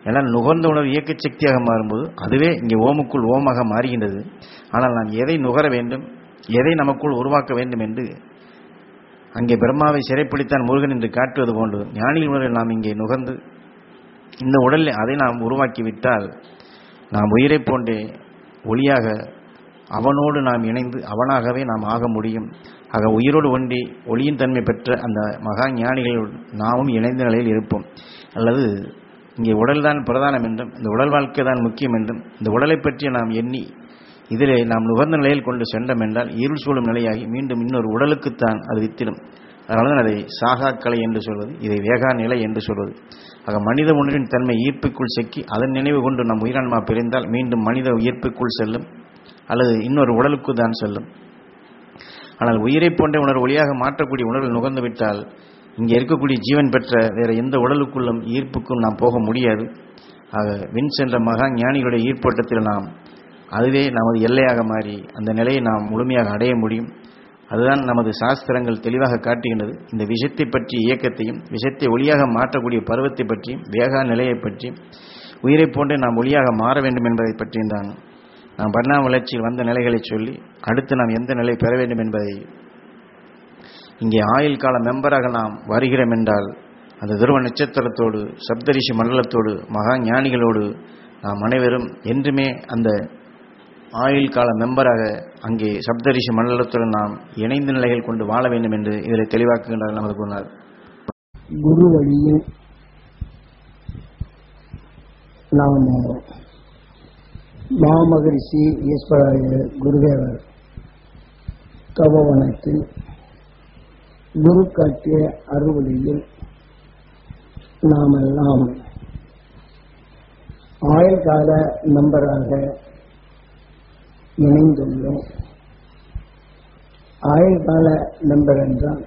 எல்லாம் நுகர்ந்த உணர்வு இயக்க சக்தியாக மாறும்போது அதுவே இங்கே ஓமுக்குள் ஓமாக மாறுகின்றது ஆனால் நாம் எதை நுகர வேண்டும் எதை நமக்குள் உருவாக்க வேண்டும் என்று அங்கே பிரம்மாவை சிறைப்பிடித்தான் முருகன் என்று காட்டுவது போன்று ஞானிகள் முறையில் நாம் இங்கே நுகர்ந்து இந்த உடலில் அதை நாம் உருவாக்கிவிட்டால் நாம் உயிரைப் போன்றே ஒளியாக அவனோடு நாம் இணைந்து அவனாகவே நாம் ஆக முடியும் ஆக உயிரோடு ஒன்றி ஒளியின் தன்மை பெற்ற அந்த மகா ஞானிகளோடு நாமும் இணைந்த நிலையில் இருப்போம் அல்லது இங்கே உடல்தான் பிரதானம் என்றும் இந்த உடல் வாழ்க்கை தான் முக்கியம் என்றும் இந்த உடலை பற்றி நாம் எண்ணி இதிலே நாம் நுகர்ந்த நிலையில் கொண்டு சென்றோம் என்றால் இருள் சூழும் நிலையாகி மீண்டும் இன்னொரு உடலுக்குத்தான் அது வித்திடும் அதனால தான் அதை சாகா கலை என்று சொல்வது இதை வேகா நிலை என்று சொல்வது ஆக மனித உணர்வின் தன்மை ஈர்ப்புக்குள் சிக்கி அதன் நினைவு கொண்டு நம் உயிரான்மா பிரிந்தால் மீண்டும் மனித ஈர்ப்புக்குள் செல்லும் அல்லது இன்னொரு உடலுக்கு தான் செல்லும் ஆனால் உயிரை போன்ற உணர்வு ஒளியாக மாற்றக்கூடிய உணர்வு நுகர்ந்து விட்டால் இங்கே இருக்கக்கூடிய ஜீவன் பெற்ற வேற எந்த உடலுக்குள்ளும் ஈர்ப்புக்கும் நாம் போக முடியாது ஆக வின் சென்ற மகா ஞானிகளுடைய ஈர்ப்போட்டத்தில் நாம் அதுவே நமது எல்லையாக மாறி அந்த நிலையை நாம் முழுமையாக அடைய முடியும் அதுதான் நமது சாஸ்திரங்கள் தெளிவாக காட்டுகின்றது இந்த விஷத்தை பற்றிய இயக்கத்தையும் விஷத்தை ஒளியாக மாற்றக்கூடிய பருவத்தை பற்றியும் வேகா நிலையை பற்றியும் உயிரை போன்றே நாம் ஒளியாக மாற வேண்டும் என்பதை பற்றியும் தான் நாம் பரிணாம வளர்ச்சியில் வந்த நிலைகளை சொல்லி அடுத்து நாம் எந்த நிலை பெற வேண்டும் என்பதை இங்கே ஆயுள் கால மெம்பராக நாம் வருகிறோம் என்றால் அந்த துருவ நட்சத்திரத்தோடு சப்தரிஷி மண்டலத்தோடு மகா ஞானிகளோடு நாம் அனைவரும் என்றுமே அந்த ஆயுள் கால மெம்பராக அங்கே சப்தரிஷி மண்டலத்துடன் நாம் இணைந்த நிலைகள் கொண்டு வாழ வேண்டும் என்று இதில் தெளிவாக்குகின்றார் நமது குருநாதர் குரு வழியில் நாம் மாமகரிஷி ஈஸ்வராய குருதேவர் தபோவனத்தில் குரு காட்டிய அறுவழியில் நாம் எல்லாம் ஆயுள்கால மெம்பராக இணைந்துள்ளோம் ஆயுள்கால மெம்பர் என்றால்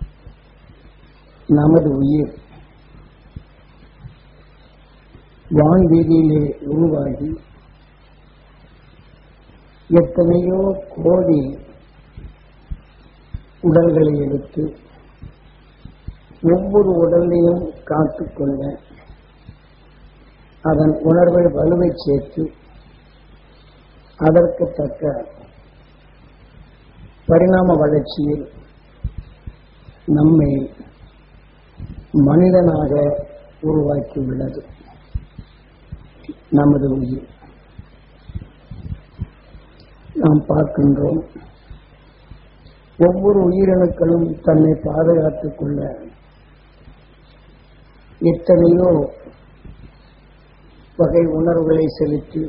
நமது உயிர் வான்வீதியிலே உருவாகி எத்தனையோ கோடி உடல்களை எடுத்து ஒவ்வொரு உடலையும் காத்துக்கொள்ள அதன் உணர்வை வலுவை சேர்த்து அதற்கு தக்க பரிணாம வளர்ச்சியில் நம்மை மனிதனாக உருவாக்கியுள்ளது நமது உயிர் நாம் பார்க்கின்றோம் ஒவ்வொரு உயிரணுக்களும் தன்னை பாதுகாத்துக் கொள்ள எத்தனையோ வகை உணர்வுகளை செலுத்தி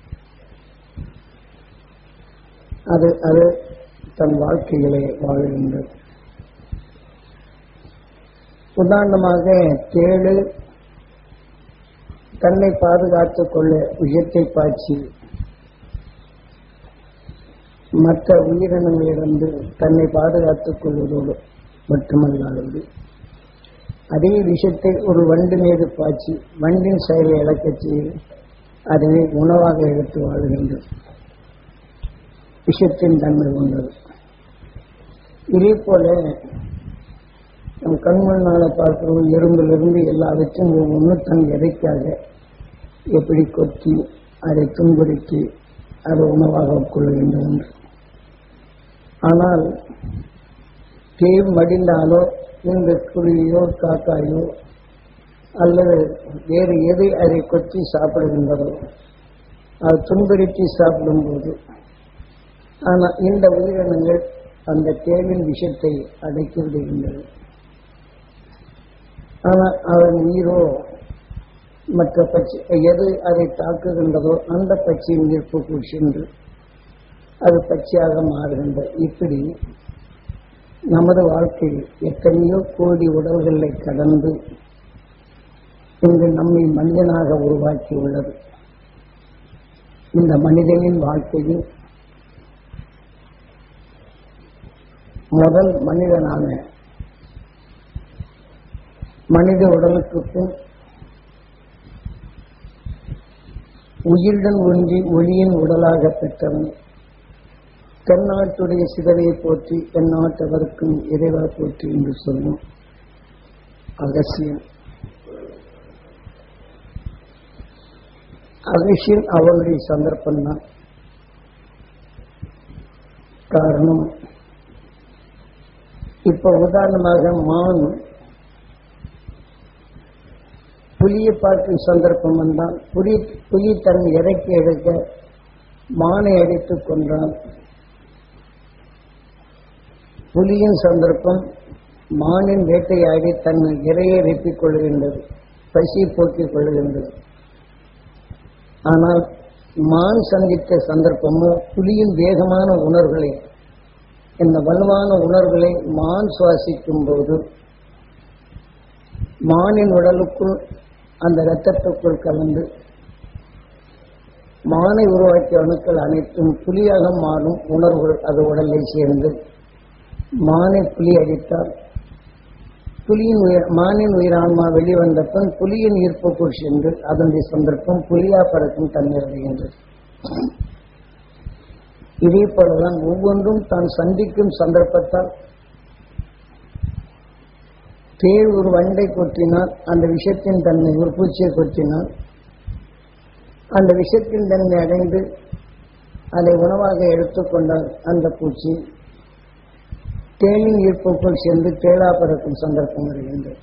அது அது தன் வாழ்க்கைகளை வாழ்கின்றது உதாரணமாக தேடு தன்னை பாதுகாத்துக் கொள்ள விஷத்தை பாய்ச்சி மற்ற உயிரினங்களிலிருந்து தன்னை பாதுகாத்துக் கொள்வதோடு மட்டுமல்லாது அதே விஷத்தை ஒரு வண்டு மீது பாய்ச்சி வண்டின் செயலை இழக்கச் செய்து அதனை உணவாக எடுத்து வாழ்கின்றது விஷத்தின் தன்மை கொண்டது இதே போல நம் கண் முன்னால பார்க்கிறோம் எறும்பிலிருந்து எல்லாவற்றும் ஒவ்வொன்று தன் எதைக்காக எப்படி கொத்தி அதை துன்புறுத்தி அதை உணவாக கொள்கின்றன என்று ஆனால் தேவ் மடிந்தாலோ இந்த குருவியோ காக்காயோ அல்லது வேறு எதை அதை கொத்தி சாப்பிடுகின்றதோ அது துன்புறுத்தி சாப்பிடும்போது ஆனால் இந்த உயிரினங்கள் அந்த தேவின் விஷத்தை அடக்கி விடுகின்றது ஆனால் அவன் உயிரோ மற்ற பச்சை எது அதை தாக்குகின்றதோ அந்த பச்சையின் நிற்புக்குள் சென்று அது பச்சையாக மாறுகின்ற இப்படி நமது வாழ்க்கையில் எத்தனையோ கோடி உடல்களை கடந்து இன்று நம்மை மனிதனாக உருவாக்கி உள்ளது இந்த மனிதனின் வாழ்க்கையில் முதல் மனிதனான மனித உடலுக்கு பின் உயிருடன் ஒன்றி ஒளியின் உடலாக பெற்றவன் தென்னாட்டுடைய சிதறையை போற்றி தென்னாட்டவருக்கும் இறைவா போற்றி என்று சொல்லும் அகசியம் அகஷின் அவருடைய சந்தர்ப்பம் தான் காரணம் இப்ப உதாரணமாக மான் புலியை பார்க்கும் சந்தர்ப்பம் வந்தான் புலி புலி தன் இறக்கி எடுக்க மானை அடித்துக் கொன்றான் புலியின் சந்தர்ப்பம் மானின் வேட்டையாடி தன் இரையை ரெப்பிக் கொள்கின்றது பசி போக்கிக் கொள்கின்றது ஆனால் மான் சந்தித்த சந்தர்ப்பமோ புலியின் வேகமான உணர்வுகளை இந்த வலுவான உணர்வுகளை மான் சுவாசிக்கும் போது மானின் உடலுக்குள் அந்த இரத்தத்துக்குள் கலந்து மானை உருவாக்கிய அணுக்கள் அனைத்தும் புலியாக மாறும் உணர்வுகள் அது உடலை சேர்ந்து மானை புலி அடித்தால் புலியின் உயிர் மானின் உயிரான்மா வெளிவந்த பின் புலியின் ஈர்ப்புக்குள் சென்று அதனுடைய சந்தர்ப்பம் புலியா பறக்கும் தன்னிறங்குகின்றது இதே போலதான் ஒவ்வொன்றும் தான் சந்திக்கும் சந்தர்ப்பத்தால் தேர் ஒரு வண்டை கொட்டினால் அந்த விஷத்தின் தன்மை ஒரு பூச்சியை கொட்டினால் அந்த விஷத்தின் தன்மை அடைந்து அதை உணவாக எடுத்துக்கொண்டால் அந்த பூச்சி தேனின் ஈர்ப்புக்குள் சென்று தேளா பறக்கும் சந்தர்ப்பம் வருகின்றது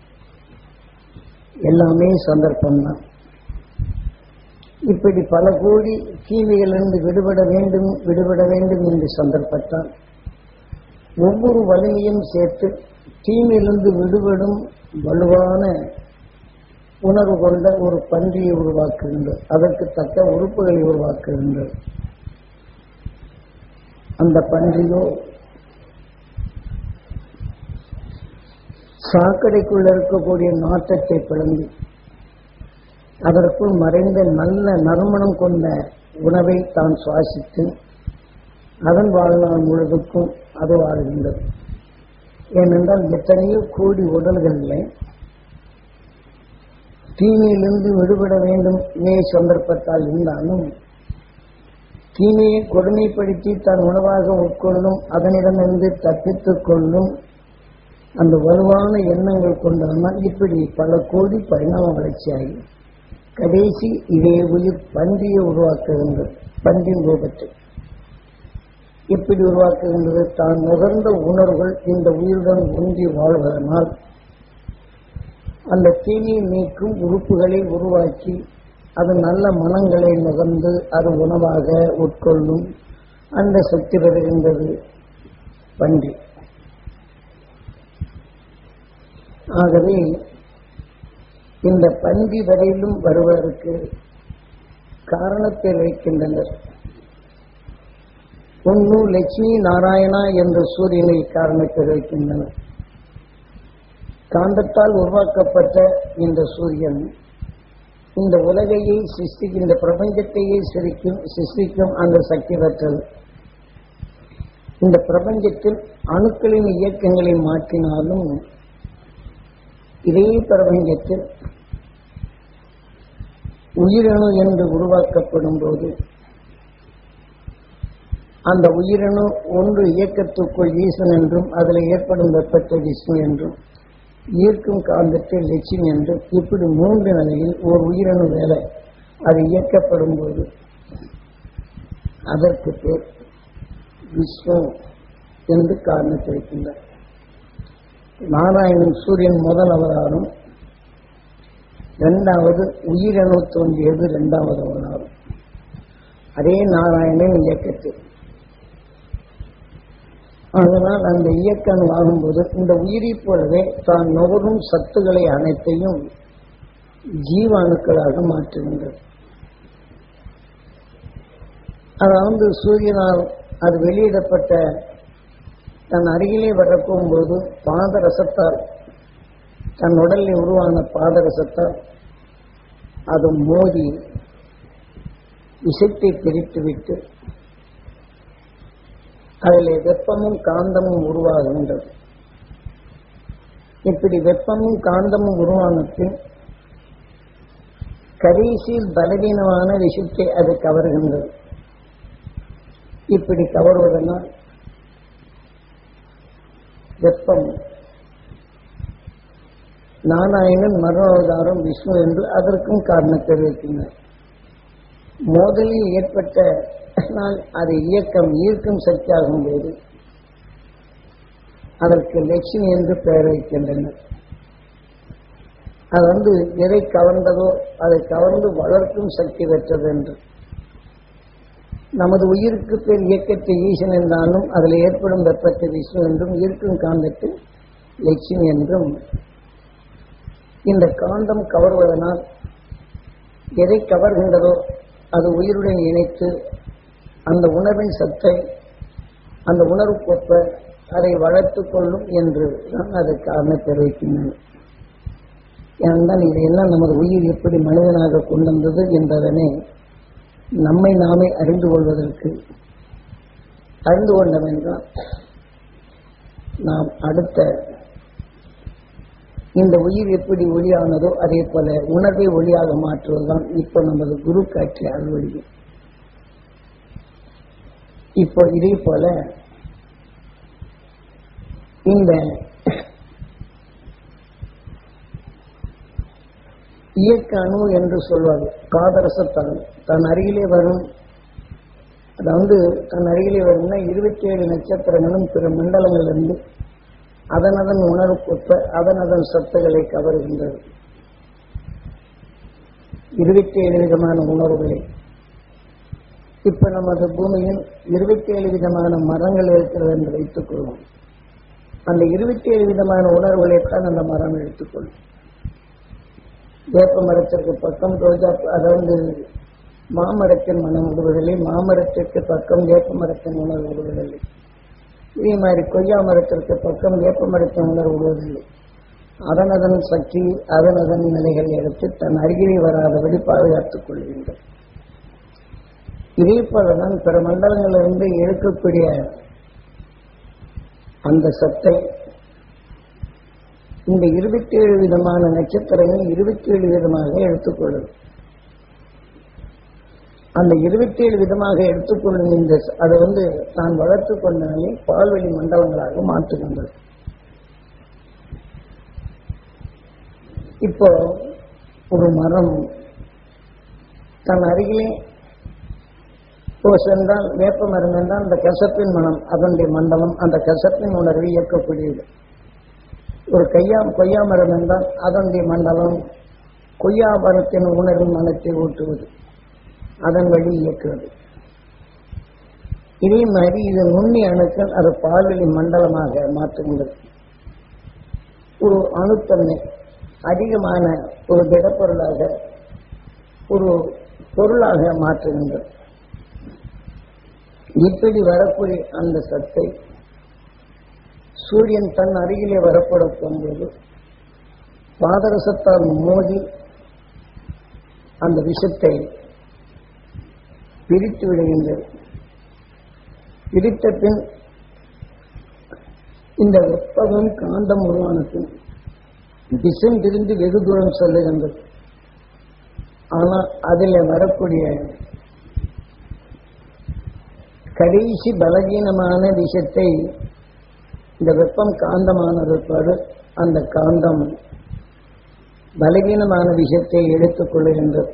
எல்லாமே சந்தர்ப்பம்தான் இப்படி பல கோடி தீமைகளிலிருந்து விடுபட வேண்டும் விடுபட வேண்டும் என்று சந்தர்ப்பத்தால் ஒவ்வொரு வலிமையும் சேர்த்து தீமையிலிருந்து விடுபடும் வலுவான உணர்வு கொண்ட ஒரு பன்றியை உருவாக்குகின்றது அதற்கு தக்க உறுப்புகளை உருவாக்குகின்றது அந்த பன்றியோ சாக்கடைக்குள்ள இருக்கக்கூடிய நாட்டத்தை பிளந்து அதற்குள் மறைந்த நல்ல நறுமணம் கொண்ட உணவை தான் சுவாசித்து அதன் வாழ்நாள் முழுவதுக்கும் அது வாழ்கின்றது ஏனென்றால் எத்தனையோ கோடி உடல்களில் தீமையிலிருந்து விடுபட வேண்டும் இதே சந்தர்ப்பத்தால் இருந்தாலும் தீமையை கொடுமைப்படுத்தி தான் உணவாக உட்கொள்ளும் அதனிடமிருந்து தப்பித்துக் கொள்ளும் அந்த வலுவான எண்ணங்கள் கொண்டதனால் இப்படி பல கோடி பரிணாம வளர்ச்சியாகி கடைசி இதே உயிர் பன்றியை உருவாக்குகின்றது பன்றின் ரூபத்தை எப்படி உருவாக்குகின்றது தான் நுகர்ந்த உணர்வுகள் இந்த உயிருடன் ஒன்றி வாழ்வதனால் அந்த தீமையை நீக்கும் உறுப்புகளை உருவாக்கி அது நல்ல மனங்களை நுகர்ந்து அது உணவாக உட்கொள்ளும் அந்த சக்தி பெறுகின்றது பன்றி ஆகவே இந்த பன்றி வரையிலும் வருவதற்கு காரணத்தை வைக்கின்றனர் ஒன்று லட்சுமி நாராயணா என்ற சூரியனை காரணத்தை வைக்கின்றனர் காந்தத்தால் உருவாக்கப்பட்ட இந்த சூரியன் இந்த உலகையை சிருஷ்டிக்கும் இந்த பிரபஞ்சத்தையே சிரிக்கும் சிருஷ்டிக்கும் அந்த சக்தி பெற்றது இந்த பிரபஞ்சத்தில் அணுக்களின் இயக்கங்களை மாற்றினாலும் இதே பிரபஞ்சத்தில் உயிரணு என்று உருவாக்கப்படும் போது அந்த உயிரணு ஒன்று இயக்கத்துக்குள் ஈசன் என்றும் அதில் ஏற்படும் வெப்பத்தை விஷ்ணு என்றும் ஈர்க்கும் காந்தத்தை லட்சுமி என்றும் இப்படி மூன்று நிலையில் ஒரு உயிரணு வேலை அது இயக்கப்படும் போது அதற்கு பேர் விஷ்ணு என்று காரணத்திருக்கின்றார் நாராயணன் சூரியன் முதல் அவதாரம் இரண்டாவது உயிரணு தோன்றியது இரண்டாவது அவதாரம் அதே நாராயணன் இயக்கத்தில் அதனால் அந்த இயக்கம் ஆகும்போது இந்த உயிரை போலவே தான் நுகரும் சத்துக்களை அனைத்தையும் ஜீவாணுக்களாக மாற்றுகின்றது அதாவது சூரியனால் அது வெளியிடப்பட்ட தன் அருகிலே வரப்போகும்போது பாதரசத்தால் தன் உடலில் உருவான பாதரசத்தால் அது மோதி விஷத்தை பிரித்துவிட்டு அதில் வெப்பமும் காந்தமும் உருவாகின்றது இப்படி வெப்பமும் காந்தமும் உருவான பின் கடைசியில் பலவீனமான விஷயத்தை அது கவர்கின்றது இப்படி கவர்வதனால் வெப்பம் நாராயணன் மரணாவதாரம் விஷ்ணு என்று அதற்கும் காரணத்தை வைக்கின்றனர் மோதலில் ஏற்பட்ட நாள் அது இயக்கம் ஈர்க்கும் சக்தியாகும் போது அதற்கு லட்சுமி என்று பெயர் வைக்கின்றனர் அது வந்து எதை கவர்ந்ததோ அதை கவர்ந்து வளர்க்கும் சக்தி பெற்றது என்று நமது உயிருக்கு பேர் இயக்கத்தை ஈசன் என்றாலும் அதில் ஏற்படும் வெப்பத்தை விஷ்ணு என்றும் ஈர்க்கும் காந்தத்தை லட்சுமி என்றும் இந்த காந்தம் கவர்வதனால் எதை கவர்கின்றதோ அது உயிருடன் இணைத்து அந்த உணர்வின் சத்தை அந்த உணர்வுக்கொப்ப அதை வளர்த்துக் கொள்ளும் என்று தான் அது காரணம் தெரிவிக்கின்றன ஏனென்றால் இதையெல்லாம் நமது உயிர் எப்படி மனிதனாக கொண்டு வந்தது என்பதனை நம்மை நாமே அறிந்து கொள்வதற்கு அறிந்து கொண்டோம் என்றால் நாம் அடுத்த இந்த உயிர் எப்படி ஒளியானதோ அதே போல உணர்வை ஒளியாக மாற்றுவதுதான் இப்போ நமது குரு காற்றிய அறுவடை இப்போ இதே போல இந்த இயக்க அணு என்று சொல்வார் காதரசத்தான் தன் அருகிலே வரும் அதாவது தன் அருகிலே வரும்னா இருபத்தி ஏழு நட்சத்திரங்களும் பிற மண்டலங்களிலிருந்து அதன் அதன் உணர்வுக்கொப்ப அதன் அதன் சத்துக்களை கவருகின்றது இருபத்தி ஏழு விதமான உணர்வுகளை இப்ப நமது பூமியில் இருபத்தி ஏழு விதமான மரங்கள் இருக்கிறது என்று வைத்துக் கொள்வோம் அந்த இருபத்தி ஏழு விதமான உணர்வுகளைத்தான் அந்த மரம் எடுத்துக்கொள்ளும் வேப்ப மரத்திற்கு பக்கம் ரோஜா அதாவது மாமரத்தின் மனம் விடுவதில்லை மாமரத்திற்கு பக்கம் வேப்ப மரத்தின் உணர்வு விடுவதில்லை இதே மாதிரி கொய்யா மரத்திற்கு பக்கம் வேப்ப மரத்தின் உணர்வு விடுவதில்லை அதன் அதன் சக்தி அதன் அதன் நிலைகளை எடுத்து தன் அருகிலே வராதபடி பாதுகாத்துக் கொள்கின்றது இதே போலதான் பிற மண்டலங்களிலிருந்து எடுக்கக்கூடிய அந்த சத்தை இந்த இருபத்தி ஏழு விதமான நட்சத்திரங்கள் இருபத்தி ஏழு விதமாக எடுத்துக்கொள்ளும் அந்த இருபத்தி ஏழு விதமாக எடுத்துக்கொள்ளும் இந்த ச- அதை வந்து தான் வளர்த்து கொண்டாலே பால்வெளி மண்டலங்களாக மாற்றுகின்றது இப்போ ஒரு மரம் தன் அருகிலே இப்போ சென்றால் வேப்ப மரம் என்றால் அந்த கசப்பின் மனம் அதனுடைய மண்டலம் அந்த கசப்பின் உணர்வை இயக்கக்கூடியது ஒரு கையா கொய்யா மரம் என்றால் அதனுடைய மண்டலம் கொய்யா மரத்தின் உணர்வின் மனத்தை ஊட்டுவது அதன் வழி இயக்குவது இதே மாதிரி இது நுண்ணி அணுக்கள் அது பால்வெளி மண்டலமாக மாற்றுகின்றது ஒரு அணுத்தன்மை அதிகமான ஒரு திடப்பொருளாக ஒரு பொருளாக மாற்றுகின்றது இப்படி வரக்கூடிய அந்த சத்தை சூரியன் தன் அருகிலே வரப்படப் போகும்போது பாதரசத்தால் மோதி அந்த விஷத்தை பிரித்து விடுகின்றது பிரித்த பின் இந்த வெப்பமும் காந்தம் உருவான பின் திசை திரிந்து வெகு தூரம் செல்லுகின்றது ஆனால் அதில் வரக்கூடிய கடைசி பலகீனமான விஷத்தை இந்த வெப்பம் காந்தமான பிற்பாடு அந்த காந்தம் பலகீனமான விஷத்தை எடுத்துக் கொள்ளுகின்றது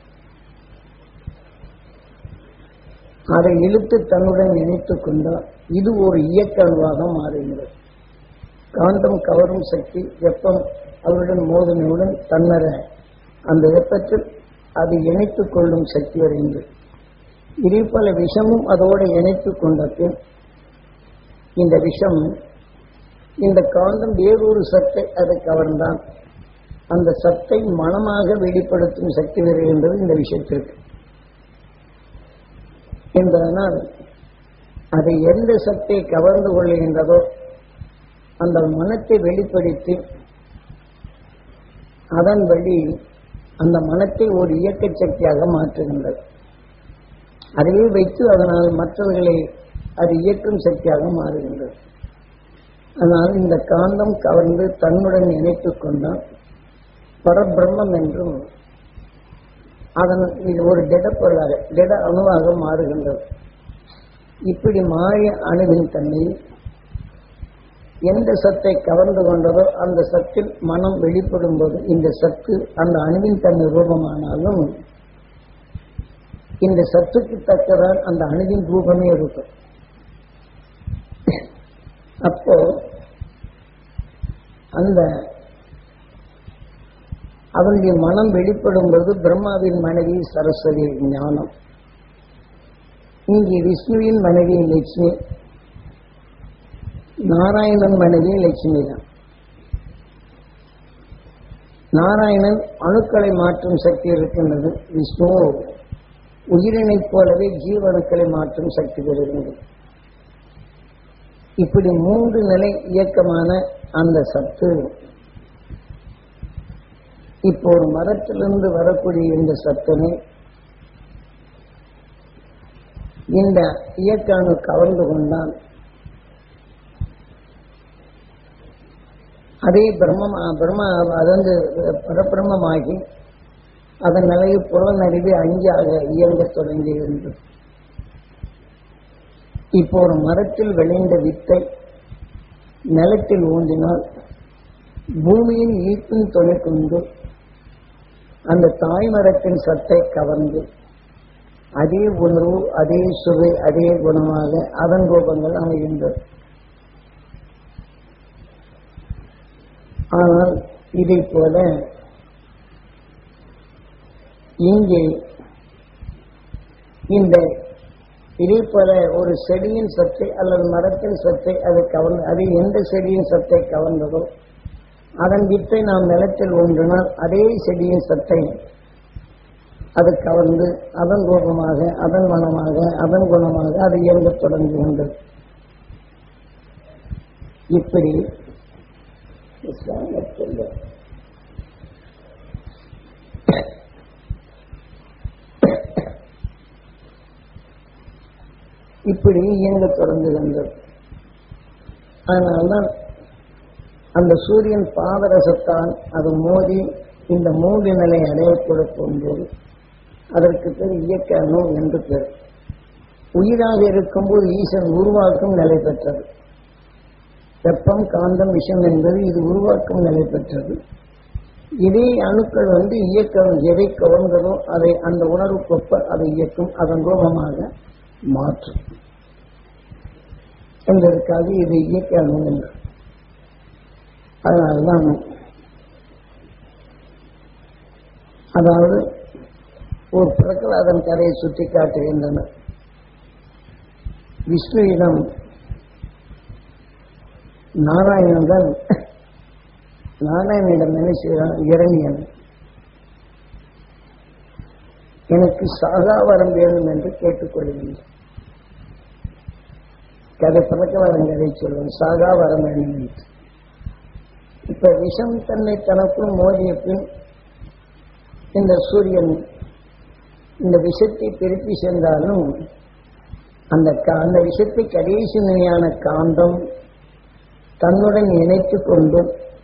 அதை இழுத்து தன்னுடன் இணைத்துக் கொண்டால் இது ஒரு இயக்க அணுவாக மாறுகின்றது காந்தம் கவரும் சக்தி வெப்பம் அவருடன் மோதனையுடன் தன்னர அந்த வெப்பத்தில் அதை இணைத்துக் கொள்ளும் சக்தி வருகின்றது இதே போல விஷமும் அதோடு இணைத்துக் கொண்ட பின் இந்த விஷம் இந்த காந்தம் வேறொரு சத்தை அதை கவர்ந்தான் அந்த சத்தை மனமாக வெளிப்படுத்தும் சக்தி வருகின்றது இந்த விஷயத்திற்கு என்பதனால் அதை எந்த சக்தி கவர்ந்து கொள்கின்றதோ அந்த மனத்தை வெளிப்படுத்தி அதன் வழி அந்த மனத்தை ஒரு இயக்க சக்தியாக மாற்றுகின்றது அதையே வைத்து அதனால் மற்றவர்களை அது இயக்கும் சக்தியாக மாறுகின்றது அதனால் இந்த காந்தம் கவர்ந்து தன்னுடன் இணைத்துக் கொண்டால் பரபிரம்மம் என்றும் அதன் இது ஒரு திடப்பொருளாக திட அணுவாக மாறுகின்றது இப்படி மாறிய அணுவின் தன்மை எந்த சத்தை கவர்ந்து கொண்டதோ அந்த சத்தில் மனம் வெளிப்படும் போது இந்த சத்து அந்த அணுவின் தன்மை ரூபமானாலும் இந்த சத்துக்கு தக்கதான் அந்த அணுவின் ரூபமே இருக்கும் அப்போ அந்த அவனுடைய மனம் வெளிப்படும் போது பிரம்மாவின் மனைவி சரஸ்வதி ஞானம் இங்கே விஷ்ணுவின் மனைவி லட்சுமி நாராயணன் மனைவி லட்சுமி தான் நாராயணன் அணுக்களை மாற்றும் சக்தி இருக்கின்றது விஷ்ணு உயிரினைப் போலவே ஜீவணுக்களை மாற்றும் சக்தி பெறுகின்றது இப்படி மூன்று நிலை இயக்கமான அந்த சத்து இப்போ ஒரு மரத்திலிருந்து வரக்கூடிய இந்த சத்தனை இந்த இயக்கானு கவர்ந்து கொண்டான் அதே பிரம்மம் பிரம்ம அது வந்து பரபிரம்மமாகி அதன் நிலையை புலனறிவு அஞ்சாக இயங்கத் தொடங்கியிருந்தது இப்போ ஒரு மரத்தில் விளைந்த வித்தை நிலத்தில் ஊன்றினால் பூமியின் ஈர்ப்பின் துணை கொண்டு அந்த தாய் மரத்தின் சத்தை கவர்ந்து அதே உணர்வு அதே சுவை அதே குணமாக அதன் ரூபங்கள் அமைகின்றது ஆனால் இதை போல இங்கே இந்த இதே போல ஒரு செடியின் சத்தை அல்லது மரத்தின் சத்தை அது கவர்ந்து அது எந்த செடியின் சத்தை கவர்ந்ததோ அதன் வித்தை நாம் நிலத்தில் ஒன்றினால் அதே செடியின் சத்தை அது கவர்ந்து அதன் ரூபமாக அதன் மனமாக அதன் குணமாக அது இயங்கத் தொடங்குகின்றது இப்படி இஸ்லாமத்தில் இப்படி இயங்கத் தொடங்குகின்றது அதனால்தான் அந்த சூரியன் பாதரசத்தான் அது மோதி இந்த மூன்று நிலை அடைய கொடுக்கும் போது அதற்கு பேர் இயக்க அணு என்று பேர் உயிராக இருக்கும்போது ஈசன் உருவாக்கும் நிலை பெற்றது வெப்பம் காந்தம் விஷம் என்பது இது உருவாக்கும் நிலை பெற்றது இதே அணுக்கள் வந்து இயக்கம் எதை கவர்ந்ததோ அதை அந்த உணர்வுக்கொப்ப அதை இயக்கும் அதன் ரூபமாக மாற்றும் என்பதற்காக இது இயக்க அணு என்று அதனால்தான் அதாவது ஒரு பிரகலாதன் கதையை சுட்டி காட்டுகின்றனர் விஷ்ணுவிடம் நாராயணன் தான் நாராயணனிடம் என்ன செய்கிறான் இரணியன் எனக்கு சாகாவரம் வேணும் என்று கேட்டுக்கொள்கின்றான் கதை பிரகலாதன் கதை சொல்லுவேன் சாகாவரம் வேணும் என்று இப்ப விஷம் தன்னை தனக்குள் மோதிய பின் இந்த சூரியன் இந்த விஷத்தை திருப்பி சென்றாலும் அந்த கா- அந்த விஷத்தை கடைசி நிலையான காந்தம் தன்னுடன் இணைத்துக் கொண்டு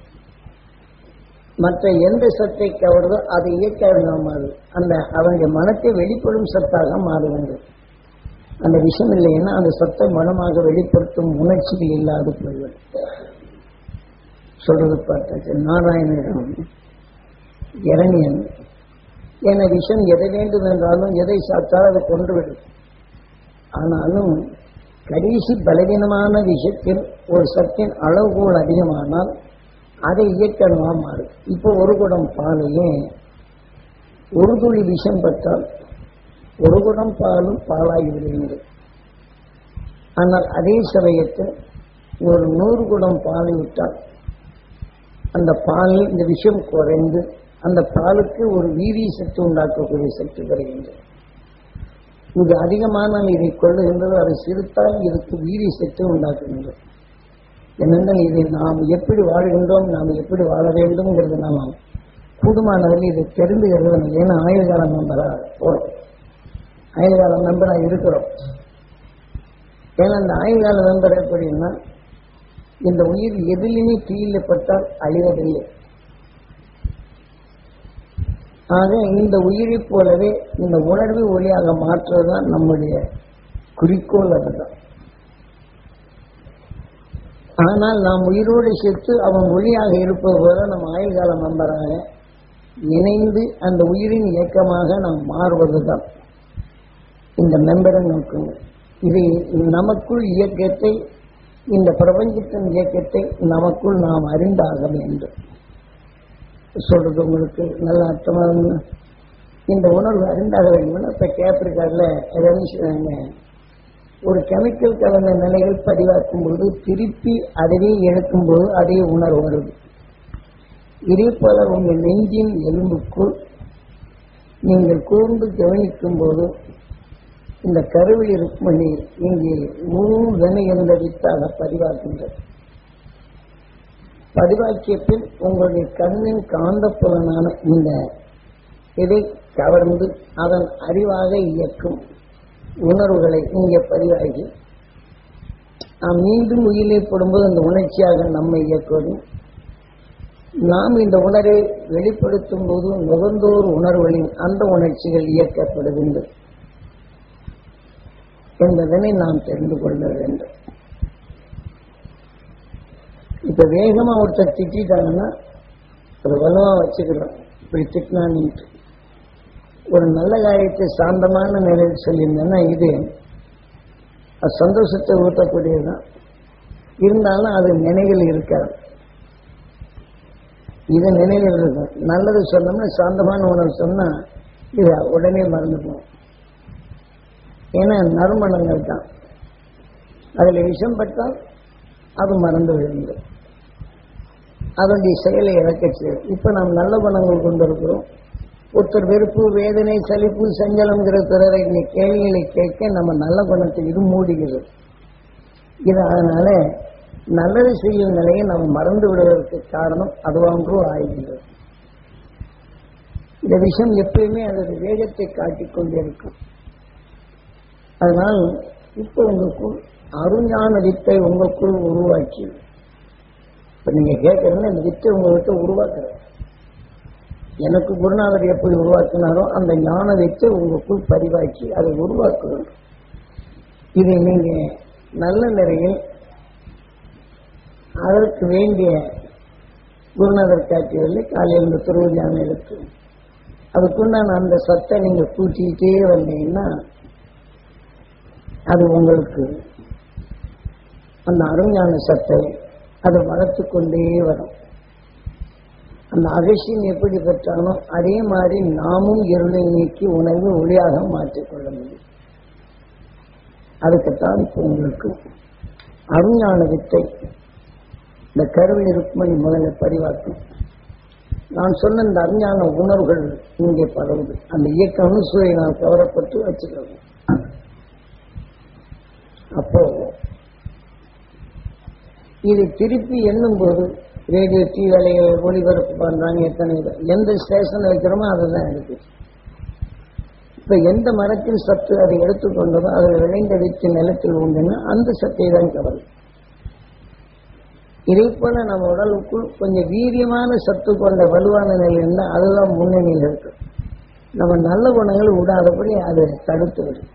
மற்ற எந்த சத்தை கவர்தோ அது இயக்க மாறு அந்த அவனுடைய மனத்தை வெளிப்படும் சத்தாக மாறுகின்றது அந்த விஷம் இல்லைன்னா அந்த சத்தை மனமாக வெளிப்படுத்தும் உணர்ச்சிகள் இல்லாது போய்விடும் சொல்றது பார்த்தாச்சு நாராயணனிடம் இரணியன் என விஷம் எதை வேண்டும் என்றாலும் எதை சாத்தாலும் அதை கொன்றுவிடும் ஆனாலும் கடைசி பலவீனமான விஷயத்தில் ஒரு சத்தின் அளவுகோல் அதிகமானால் அதை இயக்கணுமா மாறும் இப்போ ஒரு குடம் பாலையே ஒரு துளி விஷம் பட்டால் ஒரு குடம் பாலும் பாலாகி விடுகின்றது ஆனால் அதே சமயத்தில் ஒரு நூறு குடம் பாலை விட்டால் அந்த பாலில் இந்த விஷம் குறைந்து அந்த பாலுக்கு ஒரு வீரிய சக்தி உண்டாக்கக்கூடிய சக்தி வருகின்றது இது அதிகமானால் இதை கொள்ளுகின்றது அது சிறுத்தால் இதுக்கு வீரிய சக்தி உண்டாக்குகின்றது என்னென்றால் இதை நாம் எப்படி வாழ்கின்றோம் நாம் எப்படி வாழ வேண்டும்ங்கிறது நாம் கூடுமானவர்கள் இதை தெரிந்துகிறது ஏன்னா ஆயுள் காலம் நம்பரா போறோம் ஆயுள் காலம் நம்பரா இருக்கிறோம் ஏன்னா அந்த ஆயுள் கால நம்பர் எப்படின்னா இந்த உயிர் எதிலுமே தீயில் பட்டால் அழிவதில்லை ஆக இந்த உயிரைப் போலவே இந்த உணர்வு ஒளியாக மாற்றுவதுதான் நம்முடைய குறிக்கோள் அதுதான் ஆனால் நாம் உயிரோடு சேர்த்து அவன் ஒளியாக இருப்பது போல நம் ஆயுள் கால நம்பராக இணைந்து அந்த உயிரின் இயக்கமாக நாம் மாறுவதுதான் இந்த மெம்பரை நோக்குங்க இது நமக்குள் இயக்கத்தை இந்த பிரபஞ்சத்தின் இயக்கத்தை நமக்குள் நாம் அறிந்தாக வேண்டும் சொல்றது உங்களுக்கு நல்ல அர்த்தமா இருக்குங்களா? இந்த உணர்வு அறிந்தாக வேண்டும் இப்ப கேப்பிருக்காருல ஏதாவது சொல்றாங்க ஒரு கெமிக்கல் கலந்த நிலைகள் பதிவாக்கும் போது திருப்பி அதுவே எடுக்கும் போது அதே உணர்வு வருது இதே போல உங்க நெஞ்சின் எலும்புக்குள் நீங்கள் கூர்ந்து கவனிக்கும் போது இந்த கருவில் ருக்மணி இங்கே முழு வினை என்ற வித்தாக பதிவாகின்றது பதிவாக்கிய பின் உங்களுடைய கண்ணின் காந்தப்புலனான இந்த இதை கவர்ந்து அதன் அறிவாக இயக்கும் உணர்வுகளை இங்கே பதிவாகி நாம் மீண்டும் உயிரை போடும்போது அந்த உணர்ச்சியாக நம்மை இயக்குவதும் நாம் இந்த உணர்வை வெளிப்படுத்தும் போது நுகர்ந்தோர் உணர்வுகளின் அந்த உணர்ச்சிகள் இயக்கப்படுகின்றது என்பதனை நாம் தெரிந்து கொள்ள வேண்டும் இப்ப வேகமா ஒருத்தர் திட்டாங்கன்னா ஒரு வலுவா வச்சுக்கிறோம் இப்படி திட்டினான்னு ஒரு நல்ல காரியத்தை சாந்தமான நிலையில் சொல்லியிருந்தேன்னா இது அது சந்தோஷத்தை ஊட்டக்கூடியதுதான் இருந்தாலும் அது நினைவில் இருக்காது இது நினைவில் இருக்கும் நல்லது சொன்னோம்னா சாந்தமான உணவு சொன்னா இது உடனே மறந்துடும் ஏன்னா நறுமணங்கள் தான் அதில் விஷம் பட்டால் அது மறந்து விழுந்தது அதனுடைய செயலை இறக்கச் செய்யும் இப்ப நாம் நல்ல குணங்கள் கொண்டிருக்கிறோம் ஒருத்தர் வெறுப்பு வேதனை சலிப்பு சஞ்சலம்ங்கிற பிறரை இந்த கேள்விகளை கேட்க நம்ம நல்ல குணத்தை இது மூடுகிறது இது அதனால நல்லது செய்யும் நிலையை நம்ம மறந்து விடுவதற்கு காரணம் அதுவான்றோ ஆகின்றது இந்த விஷயம் எப்பயுமே அதோட வேகத்தை காட்டிக் கொண்டிருக்கும் அதனால் இப்போ உங்களுக்குள் அருஞான வித்தை உங்களுக்குள் உருவாக்கி இப்ப நீங்க கேட்கறதுல இந்த வித்தை உங்ககிட்ட உருவாக்குறது எனக்கு குருநாதர் எப்படி உருவாக்கினாரோ அந்த ஞான வித்தை உங்களுக்குள் பதிவாக்கி அதை உருவாக்குறது இதை நீங்க நல்ல நிலையில் அதற்கு வேண்டிய குருநாதர் காட்டியதில்லை காலையில் இந்த துருவஞான எடுத்து அதுக்குண்டான அந்த சத்தை நீங்க கூட்டிக்கிட்டே வந்தீங்கன்னா அது உங்களுக்கு அந்த அருஞான சத்தை அது வளர்த்து கொண்டே வரும் அந்த அகசியம் எப்படி பெற்றானோ அதே மாதிரி நாமும் இருளை நீக்கி உணவு ஒளியாக மாற்றிக்கொள்ள முடியும் அதுக்குத்தான் இப்போ உங்களுக்கு அருஞான வித்தை இந்த கருவில் இருக்குமணி முதல்ல பதிவாக்கும் நான் சொன்ன இந்த அஞ்ஞான உணர்வுகள் இங்கே பரவுது அந்த இயக்க அணுசுவை நான் கவரப்பட்டு வச்சுக்கிறோம் அப்போ இது திருப்பி எண்ணும்போது ரேடியோ டி வேலைகள் ஒளிபரப்பு பண்றாங்க எத்தனை இது. எந்த ஸ்டேஷன் வைக்கிறோமோ அதுதான் இருக்கு இப்ப எந்த மரத்தின் சத்து அதை எடுத்துக்கொண்டதோ அதில் விளைந்த வித்து நிலத்தில் உண்டுன்னா அந்த சத்தை தான் கவலை இதே போல நம்ம உடலுக்குள் கொஞ்சம் வீரியமான சத்து கொண்ட வலுவான நிலை இருந்தால் அதுதான் முன்னணியில் இருக்கு நம்ம நல்ல குணங்கள் விடாதபடி அதை தடுத்து விடும்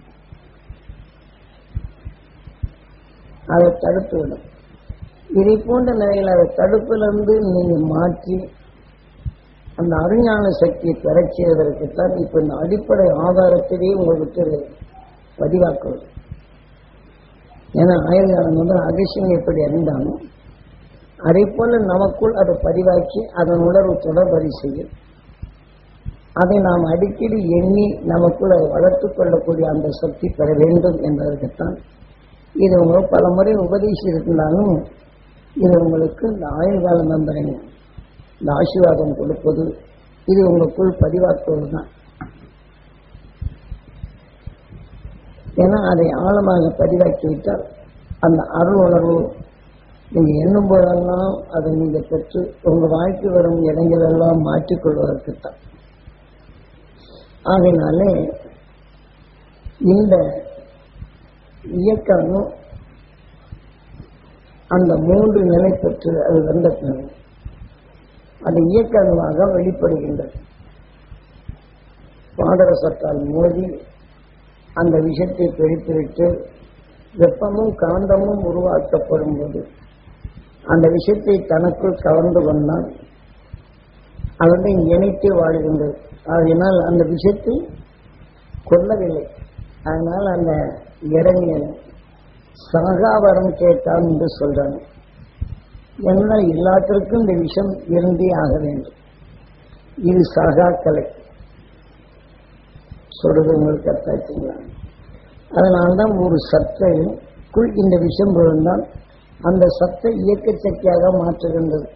அதை தடுத்து விடும் இதை போன்ற நிலையில் அதை தடுப்பிலிருந்து நீங்க மாற்றி அந்த அருஞான சக்தியை பெறச் செய்வதற்குத்தான் இப்ப இந்த அடிப்படை ஆதாரத்திலேயே உங்களுக்கு பதிவாக்குவது ஏன்னா ஆயுர்காலம் வந்து அகசியம் எப்படி அறிந்தானோ அதே போல நமக்குள் அதை பதிவாக்கி அதன் உணர்வு தொடர்பறி செய்யும் அதை நாம் அடிக்கடி எண்ணி நமக்குள் அதை வளர்த்துக் கொள்ளக்கூடிய அந்த சக்தி பெற வேண்டும் என்பதற்குத்தான் இது உங்களுக்கு பல முறை உபதேசித்திருந்தாலும் இது உங்களுக்கு இந்த ஆயுள்கால நம்பரின் இந்த ஆசீர்வாதம் கொடுப்பது இது உங்களுக்குள் பதிவாக்குவது தான் ஏன்னா அதை ஆழமாக பதிவாக்கி விட்டால் அந்த அருள் உணர்வு நீங்க எண்ணும் போதெல்லாம் அதை நீங்க பெற்று உங்க வாழ்க்கை வரும் இடங்களெல்லாம் மாற்றிக்கொள்வதற்குத்தான் ஆகையினாலே இந்த இயக்கமும் அந்த மூன்று நிலை பெற்று அது வந்த பிறகு அது இயக்கமாக வெளிப்படுகின்றது பாதரசத்தால் மோதி அந்த விஷத்தை பிரித்துவிட்டு வெப்பமும் காந்தமும் உருவாக்கப்படும் போது அந்த விஷயத்தை தனக்குள் கவர்ந்து கொண்டால் அதனை இணைத்து வாழ்கின்றது ஆகையினால் அந்த விஷயத்தை கொல்லவில்லை அதனால் அந்த இளைஞன் சகாவரம் கேட்டான் என்று சொல்றாங்க ஏனென்றால் எல்லாத்திற்கும் இந்த விஷம் இருந்தே ஆக வேண்டும் இது சகாக்கலை சொல்றது உங்களுக்கு அர்த்தாச்சுங்களா அதனால்தான் ஒரு சத்தைக்குள் இந்த விஷம் விழுந்தால் அந்த சத்தை இயக்க சக்தியாக மாற்றுகின்றது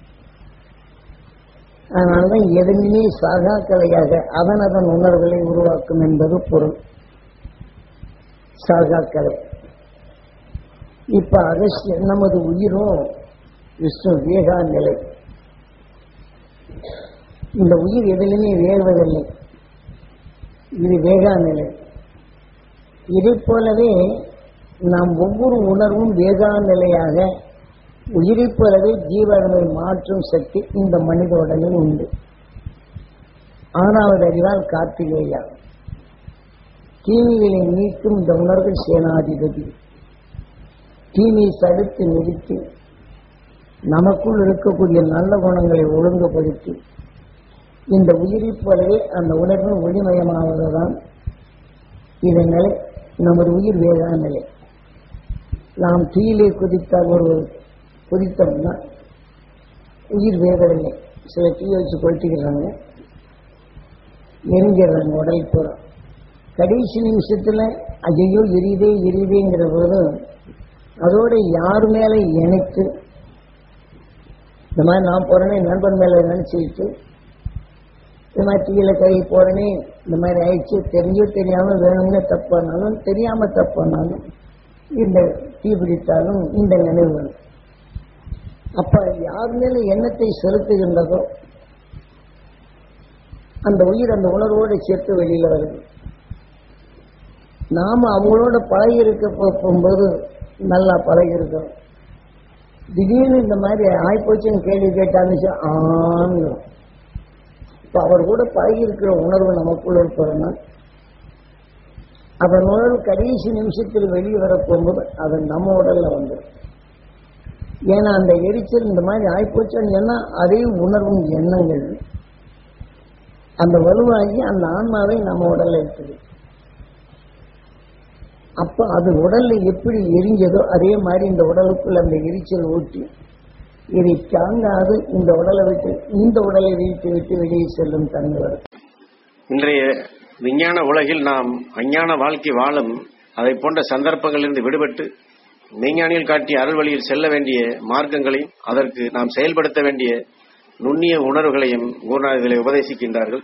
அதனால்தான் எதுவுமே சாகாக்கலையாக அவன் அதன் உணர்வுகளை உருவாக்கும் என்பது பொருள் சாகாக்கலை இப்ப அகசிய நமது உயிரும் விஷ்ணு வேகா நிலை இந்த உயிர் எதிலுமே வேகுவதில்லை இது வேகா நிலை இதை போலவே நாம் ஒவ்வொரு உணர்வும் வேகா நிலையாக உயிரைப் போலவே ஜீவனை மாற்றும் சக்தி இந்த மனித உடலில் உண்டு ஆறாவது அறிவால் கார்த்திகேயா தீமைகளை நீக்கும் இந்த உணர்வு சேனாதிபதி தீமையை தடுத்து நிறுத்தி நமக்குள் இருக்கக்கூடிய நல்ல குணங்களை ஒழுங்குபடுத்தி இந்த உயிரைப் போலவே அந்த உணர்வு ஒளிமயமாவதுதான் இதன் நிலை நமது உயிர் வேகா நிலை நாம் தீயிலே குதித்தால் ஒரு குதித்தோம்னா உயிர் வேகவில்லை சில தீயை வச்சு கொளுத்திக்கிறாங்க எரிஞ்சிடுறாங்க உடல் பூரா கடைசி நிமிஷத்துல ஐயோ எரியுதே எரியுதேங்கிற போது அதோட யார் மேல இணைத்து இந்த மாதிரி நான் போறேனே நண்பன் மேல நினைச்சுக்கிட்டு இந்த மாதிரி தீயில கை போறேனே இந்த மாதிரி ஆயிடுச்சு தெரிஞ்சோ தெரியாம வேணும்னு தப்பானாலும் தெரியாம தப்பானாலும் இந்த தீ பிடித்தாலும் இந்த நினைவு வரும் அப்ப யார் மேல எண்ணத்தை செலுத்துகின்றதோ அந்த உயிர் அந்த உணர்வோடு சேர்த்து வெளியில வருது நாம அவங்களோட பழகி இருக்க போ- போகும்போது நல்லா பழகி இருக்கோம் திடீர்னு இந்த மாதிரி ஆய்ப்போச்சுன்னு கேள்வி கேட்டான்னு ஆன்னு இப்ப அவர் கூட பழகி இருக்கிற உணர்வு நமக்குள்ள இருப்பதுனா அதன் உணர்வு கடைசி நிமிஷத்தில் வெளியே வர போகும்போது அது நம்ம உடல்ல வந்துடும் ஏன்னா அந்த எரிச்சல் இந்த மாதிரி ஆய்ப்போச்சுன்னு சொன்னா அதே உணர்வும் எண்ணங்கள் அந்த வலுவாகி அந்த ஆன்மாவை நம்ம உடல்ல இருக்குது அப்ப அது உடல்ல எப்படி எரிஞ்சதோ அதே மாதிரி இந்த உடலுக்குள்ள அந்த எரிச்சல் ஊட்டி இதை தாங்காது இந்த உடலை விட்டு இந்த உடலை வீட்டு விட்டு வெளியே செல்லும் தன்மை வரும் இன்றைய விஞ்ஞான உலகில் நாம் அஞ்ஞான வாழ்க்கை வாழும் அதை போன்ற சந்தர்ப்பங்களிலிருந்து விடுபட்டு மெய்ஞானியில் காட்டிய அருள் வழியில் செல்ல வேண்டிய மார்க்கங்களையும் அதற்கு நாம் செயல்படுத்த வேண்டிய நுண்ணிய உணர்வுகளையும் குருநாதர்களை உபதேசிக்கின்றார்கள்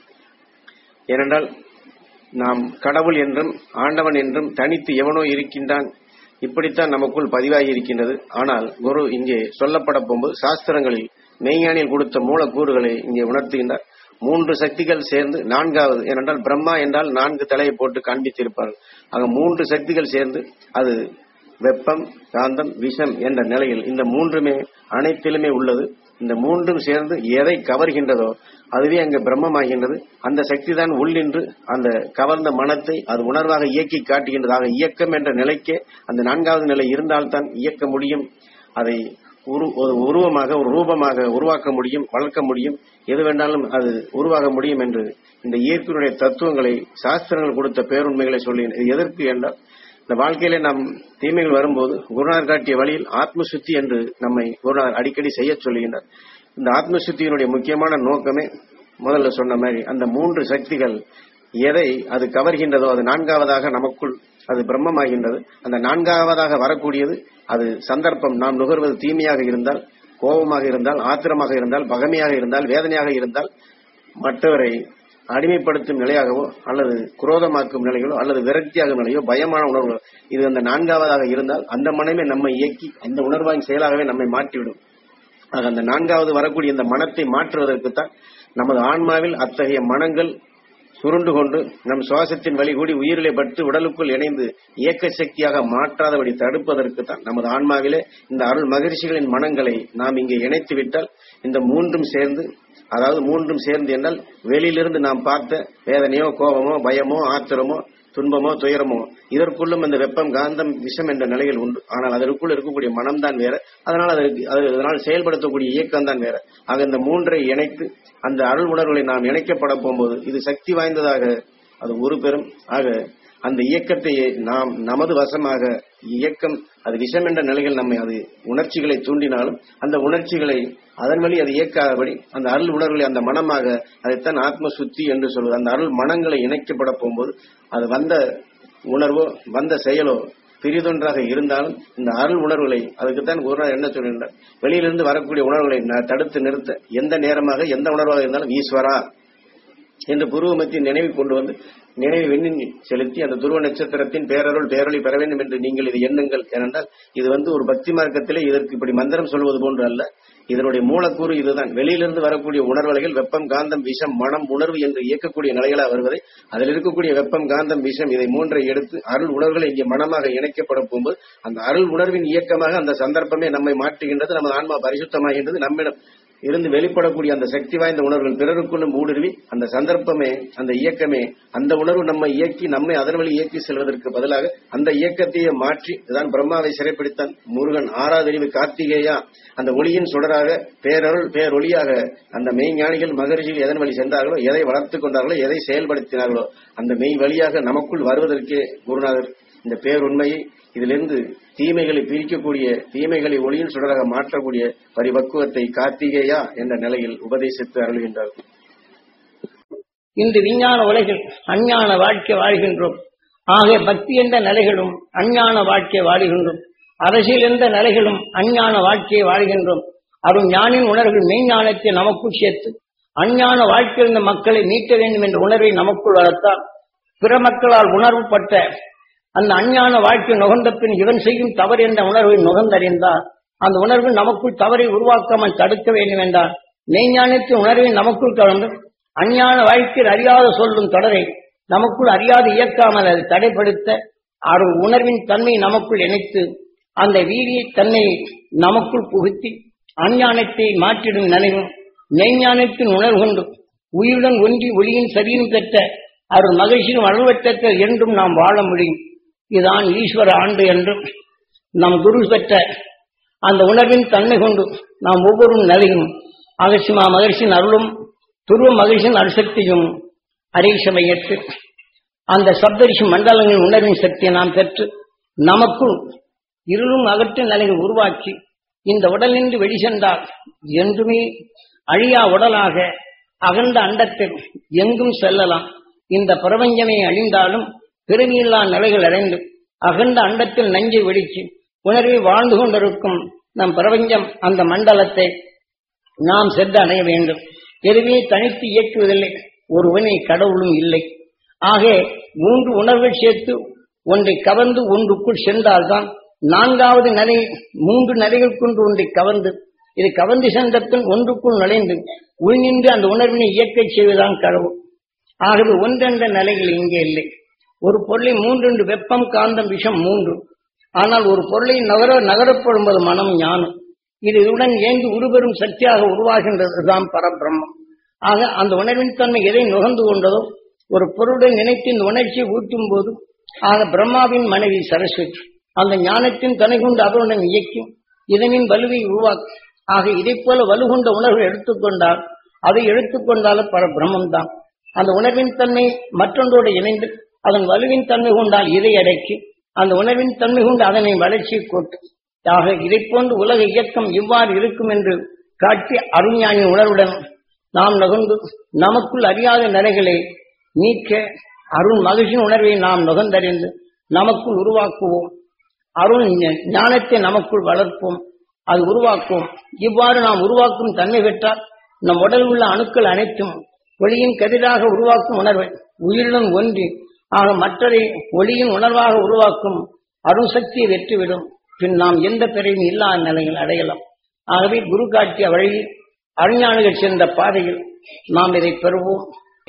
ஏனென்றால் நாம் கடவுள் என்றும் ஆண்டவன் என்றும் தனித்து எவனோ இருக்கின்றான் இப்படித்தான் நமக்குள் பதிவாகி இருக்கின்றது ஆனால் குரு இங்கே சொல்லப்பட போகும்போது சாஸ்திரங்களில் மெய்ஞானியில் கொடுத்த மூலக்கூறுகளை இங்கே உணர்த்துகின்றார் மூன்று சக்திகள் சேர்ந்து நான்காவது ஏனென்றால் பிரம்மா என்றால் நான்கு தலையை போட்டு காண்பித்திருப்பார்கள் ஆக மூன்று சக்திகள் சேர்ந்து அது வெப்பம் காந்தம் விஷம் என்ற நிலையில் இந்த மூன்றுமே அனைத்திலுமே உள்ளது இந்த மூன்றும் சேர்ந்து எதை கவர்கின்றதோ அதுவே அங்கு பிரம்மமாகின்றது அந்த சக்தி தான் உள்ளின்று அந்த கவர்ந்த மனத்தை அது உணர்வாக இயக்கி காட்டுகின்றது ஆக இயக்கம் என்ற நிலைக்கே அந்த நான்காவது நிலை இருந்தால்தான் இயக்க முடியும் அதை உரு ஒரு உருவமாக ஒரு ரூபமாக உருவாக்க முடியும் வளர்க்க முடியும் எது வேண்டாலும் அது உருவாக முடியும் என்று இந்த இயற்கையினுடைய தத்துவங்களை சாஸ்திரங்கள் கொடுத்த பேருண்மைகளை சொல்லி இது எதற்கு என்றால் இந்த வாழ்க்கையிலே நாம் தீமைகள் வரும்போது குருநாதர் காட்டிய வழியில் ஆத்ம சுத்தி என்று நம்மை குருநாதர் அடிக்கடி செய்ய சொல்லுகின்றார் இந்த ஆத்ம சுத்தியினுடைய முக்கியமான நோக்கமே முதல்ல சொன்ன மாதிரி அந்த மூன்று சக்திகள் எதை அது கவர்கின்றதோ அது நான்காவதாக நமக்குள் அது பிரம்மமாகின்றது அந்த நான்காவதாக வரக்கூடியது அது சந்தர்ப்பம் நாம் நுகர்வது தீமையாக இருந்தால் கோபமாக இருந்தால் ஆத்திரமாக இருந்தால் பகமையாக இருந்தால் வேதனையாக இருந்தால் மற்றவரை அடிமைப்படுத்தும் நிலையாகவோ அல்லது குரோதமாக்கும் நிலைகளோ அல்லது விரக்தியாகும் நிலையோ பயமான உணர்வு இது அந்த நான்காவதாக இருந்தால் அந்த மனமே நம்மை இயக்கி அந்த உணர்வாயின் செயலாகவே நம்மை மாற்றிவிடும் ஆக அந்த நான்காவது வரக்கூடிய இந்த மனத்தை மாற்றுவதற்குத்தான் நமது ஆன்மாவில் அத்தகைய மனங்கள் சுருண்டு கொண்டு நம் சுவாசத்தின் வழி கூடி உயிரிலே பட்டு உடலுக்குள் இணைந்து இயக்க சக்தியாக மாற்றாதபடி தடுப்பதற்கு தான் நமது ஆன்மாவிலே இந்த அருள் மகிழ்ச்சிகளின் மனங்களை நாம் இங்கே இணைத்து விட்டால் இந்த மூன்றும் சேர்ந்து அதாவது மூன்றும் சேர்ந்து என்றால் வெளியிலிருந்து நாம் பார்த்த வேதனையோ கோபமோ பயமோ ஆத்திரமோ துன்பமோ துயரமோ இதற்குள்ளும் அந்த வெப்பம் காந்தம் விஷம் என்ற நிலையில் உண்டு ஆனால் அதற்குள் இருக்கக்கூடிய மனம்தான் வேற அதனால் அதற்கு அது அதனால் செயல்படுத்தக்கூடிய இயக்கம் தான் வேற ஆக இந்த மூன்றை இணைத்து அந்த அருள் உணர்வுகளை நாம் இணைக்கப்பட போகும்போது இது சக்தி வாய்ந்ததாக அது ஒரு பெறும் ஆக அந்த இயக்கத்தை நாம் நமது வசமாக இயக்கம் அது விஷம் என்ற நிலையில் நம்மை அது உணர்ச்சிகளை தூண்டினாலும் அந்த உணர்ச்சிகளை அதன் வழி அது இயக்காதபடி அந்த அருள் உணர்வுகளை அந்த மனமாக அதைத்தான் ஆத்ம சுத்தி என்று சொல்வது அந்த அருள் மனங்களை இணைக்கப்பட போகும்போது அது வந்த உணர்வோ வந்த செயலோ பிரிதொன்றாக இருந்தாலும் இந்த அருள் உணர்வுகளை அதுக்குத்தான் குருநாதர் என்ன சொல்கின்றார் வெளியிலிருந்து வரக்கூடிய உணர்வுகளை ந- தடுத்து நிறுத்த எந்த நேரமாக எந்த உணர்வாக இருந்தாலும் ஈஸ்வரா என்று புருவமத்தை நினைவு கொண்டு வந்து நினைவு வெண்ணில் செலுத்தி அந்த துருவ நட்சத்திரத்தின் பேரருள் பேரொளி பெற வேண்டும் என்று நீங்கள் இது எண்ணுங்கள் ஏனென்றால் இது வந்து ஒரு பக்தி மார்க்கத்திலே இதற்கு இப்படி மந்திரம் சொல்வது போன்று அல்ல இதனுடைய மூலக்கூறு இதுதான் வெளியிலிருந்து வரக்கூடிய உணர்வலைகள் வெப்பம் காந்தம் விஷம் மனம் உணர்வு என்று இயக்கக்கூடிய நிலைகளாக வருவதை அதில் இருக்கக்கூடிய வெப்பம் காந்தம் விஷம் இதை மூன்றை எடுத்து அருள் உணர்வுகளை இங்கே மனமாக இணைக்கப்பட போகும்போது அந்த அருள் உணர்வின் இயக்கமாக அந்த சந்தர்ப்பமே நம்மை மாற்றுகின்றது நமது ஆன்மா பரிசுத்தமாகின்றது நம்மிடம் இருந்து வெளிப்படக்கூடிய அந்த சக்தி வாய்ந்த உணர்வுகள் பிறருக்குள்ளும் ஊடுருவி அந்த சந்தர்ப்பமே அந்த இயக்கமே அந்த உணர்வு நம்மை இயக்கி நம்மை அதன் வழி இயக்கி செல்வதற்கு பதிலாக அந்த இயக்கத்தையே மாற்றி இதுதான் பிரம்மாவை சிறைப்பிடித்தான் முருகன் ஆறாதறிவு கார்த்திகேயா அந்த ஒளியின் சுடராக பேரருள் பேரொளியாக அந்த மெய்ஞானிகள் மகரிஷிகள் எதன் வழி சென்றார்களோ எதை வளர்த்துக் கொண்டார்களோ எதை செயல்படுத்தினார்களோ அந்த மெய் வழியாக நமக்குள் வருவதற்கே குருநாதர் இந்த பேருண்மையை இதிலிருந்து தீமைகளை பிரிக்கக்கூடிய தீமைகளை ஒளியின் சுடராக மாற்றக்கூடிய பரிபக்குவத்தை கார்த்திகேயா என்ற நிலையில் உபதேசித்து அருள்கின்றார் இன்று விஞ்ஞான உலகில் அஞ்ஞான வாழ்க்கை வாழ்கின்றோம் ஆக பக்தி என்ற நிலைகளும் அஞ்ஞான வாழ்க்கை வாழுகின்றோம் அரசியல் என்ற நிலைகளும் அஞ்ஞான வாழ்க்கையை வாழ்கின்றோம் அருள் ஞானின் உணர்வுகள் மெய்ஞானத்தை நமக்குள் சேர்த்து அஞ்ஞான வாழ்க்கையில் இருந்த மக்களை மீட்க வேண்டும் என்ற உணர்வை நமக்குள் வளர்த்தால் பிற மக்களால் உணர்வுப்பட்ட அந்த அஞ்ஞான வாழ்க்கை நுகர்ந்த பின் இவன் செய்யும் தவறு என்ற உணர்வை நுகர்ந்தறிந்தால் அந்த உணர்வு நமக்குள் தவறை உருவாக்காமல் தடுக்க வேண்டும் என்றால் மெய்ஞானத்தின் உணர்வை நமக்குள் கலந்து அஞ்ஞான வாழ்க்கையில் அறியாத சொல்லும் தொடரை நமக்குள் அறியாது இயக்காமல் அதை தடைப்படுத்த அது உணர்வின் தன்மை நமக்குள் இணைத்து அந்த வீரிய தன்னை நமக்குள் புகுத்தி அஞ்ஞானத்தை மாற்றிடும் நினைவும் மெய்ஞானத்தின் உணர்வு கொண்டு உயிருடன் ஒன்றி ஒளியின் சரீரம் பெற்ற அருள் மகிழ்ச்சியும் அருள்வட்டத்தில் என்றும் நாம் வாழ முடியும் இதுதான் ஈஸ்வர ஆண்டு என்றும் நம் குரு பெற்ற அந்த உணர்வின் தன்மை கொண்டு நாம் ஒவ்வொரு நிலையும் அகசிமா மகிழ்ச்சியின் அருளும் துருவ மகிழ்ச்சியின் அருசக்தியும் அரைசமையற்று அந்த சப்தரிஷி மண்டலங்களின் உணர்வின் சக்தியை நாம் பெற்று நமக்குள் இருளும் அகற்ற நிலையை உருவாக்கி இந்த உடல் நின்று வெளி சென்றால் என்றுமே அழியா உடலாக அகண்ட அண்டத்தில் எங்கும் செல்லலாம் இந்த பிரபஞ்சமே அழிந்தாலும் பிறவியில்லா நிலைகள் அடைந்து அகண்ட அண்டத்தில் நஞ்சை வெடிச்சு உணர்வை வாழ்ந்து கொண்டிருக்கும் நம் பிரபஞ்சம் அந்த மண்டலத்தை நாம் சென்று அடைய வேண்டும் எதுவே தனித்து இயக்குவதில்லை ஒருவனை கடவுளும் இல்லை ஆக மூன்று உணர்வுகள் சேர்த்து ஒன்றை கவர்ந்து ஒன்றுக்குள் சென்றால்தான் நான்காவது நிலை மூன்று நிலைகள் கொண்டு ஒன்றை கவர்ந்து இது கவர்ந்து சென்ற பின் ஒன்றுக்குள் நுழைந்து உள்நின்று அந்த உணர்வினை இயக்கச் செய்வதுதான் கடவுள் ஆகவே ஒன்றென்ற நிலைகள் இங்கே இல்லை ஒரு பொருளை மூன்று வெப்பம் காந்தம் விஷம் மூன்று ஆனால் ஒரு பொருளை நகர நகரப்படும்போது மனம் ஞானம் இது இதுடன் ஏந்து உருபெறும் சக்தியாக உருவாகின்றதுதான் பரபிரம்மம் ஆக அந்த உணர்வின் தன்மை எதை நுகர்ந்து கொண்டதோ ஒரு பொருளுடன் நினைத்து இந்த உணர்ச்சியை ஊட்டும் போது ஆக பிரம்மாவின் மனைவி சரஸ்வதி அந்த ஞானத்தின் தனை கொண்டு அவருடன் இயக்கும் இதனின் வலுவை உருவாக்கும் ஆக இதை போல வலுகொண்ட உணர்வை எடுத்துக்கொண்டால் அதை எடுத்துக்கொண்டாலும் பர பிரம்மம் தான் அந்த உணர்வின் தன்மை மற்றொன்றோடு இணைந்து அதன் வலுவின் தன்மை கொண்டால் இதை அடக்கி அந்த உணர்வின் தன்மை கொண்டு அதனை வளர்ச்சி கூட்டு ஆக இதை போன்று உலக இயக்கம் இவ்வாறு இருக்கும் என்று காட்டி அருஞானி உணர்வுடன் நாம் நுகர்ந்து நமக்குள் அறியாத நிலைகளை நீக்க அருள் மகிழ்ச்சியின் உணர்வை நாம் நுகர்ந்தறிந்து நமக்குள் உருவாக்குவோம் அருள் ஞ- ஞானத்தை நமக்குள் வளர்ப்போம் அது உருவாக்குவோம் இவ்வாறு நாம் உருவாக்கும் தன்மை பெற்றால் நம் உடலில் உள்ள அணுக்கள் அனைத்தும் ஒளியின் கதிராக உருவாக்கும் உணர்வை உயிருடன் ஒன்றி ஆக மற்றதை ஒளியின் உணர்வாக உருவாக்கும் அருள் சக்தியை வெற்றிவிடும் பின் நாம் எந்த பிறவியும் இல்லாத நிலையில் அடையலாம் ஆகவே குரு காட்டிய வழியில் அறிஞானிகள் சென்ற பாதையில் நாம் இதை பெறுவோம்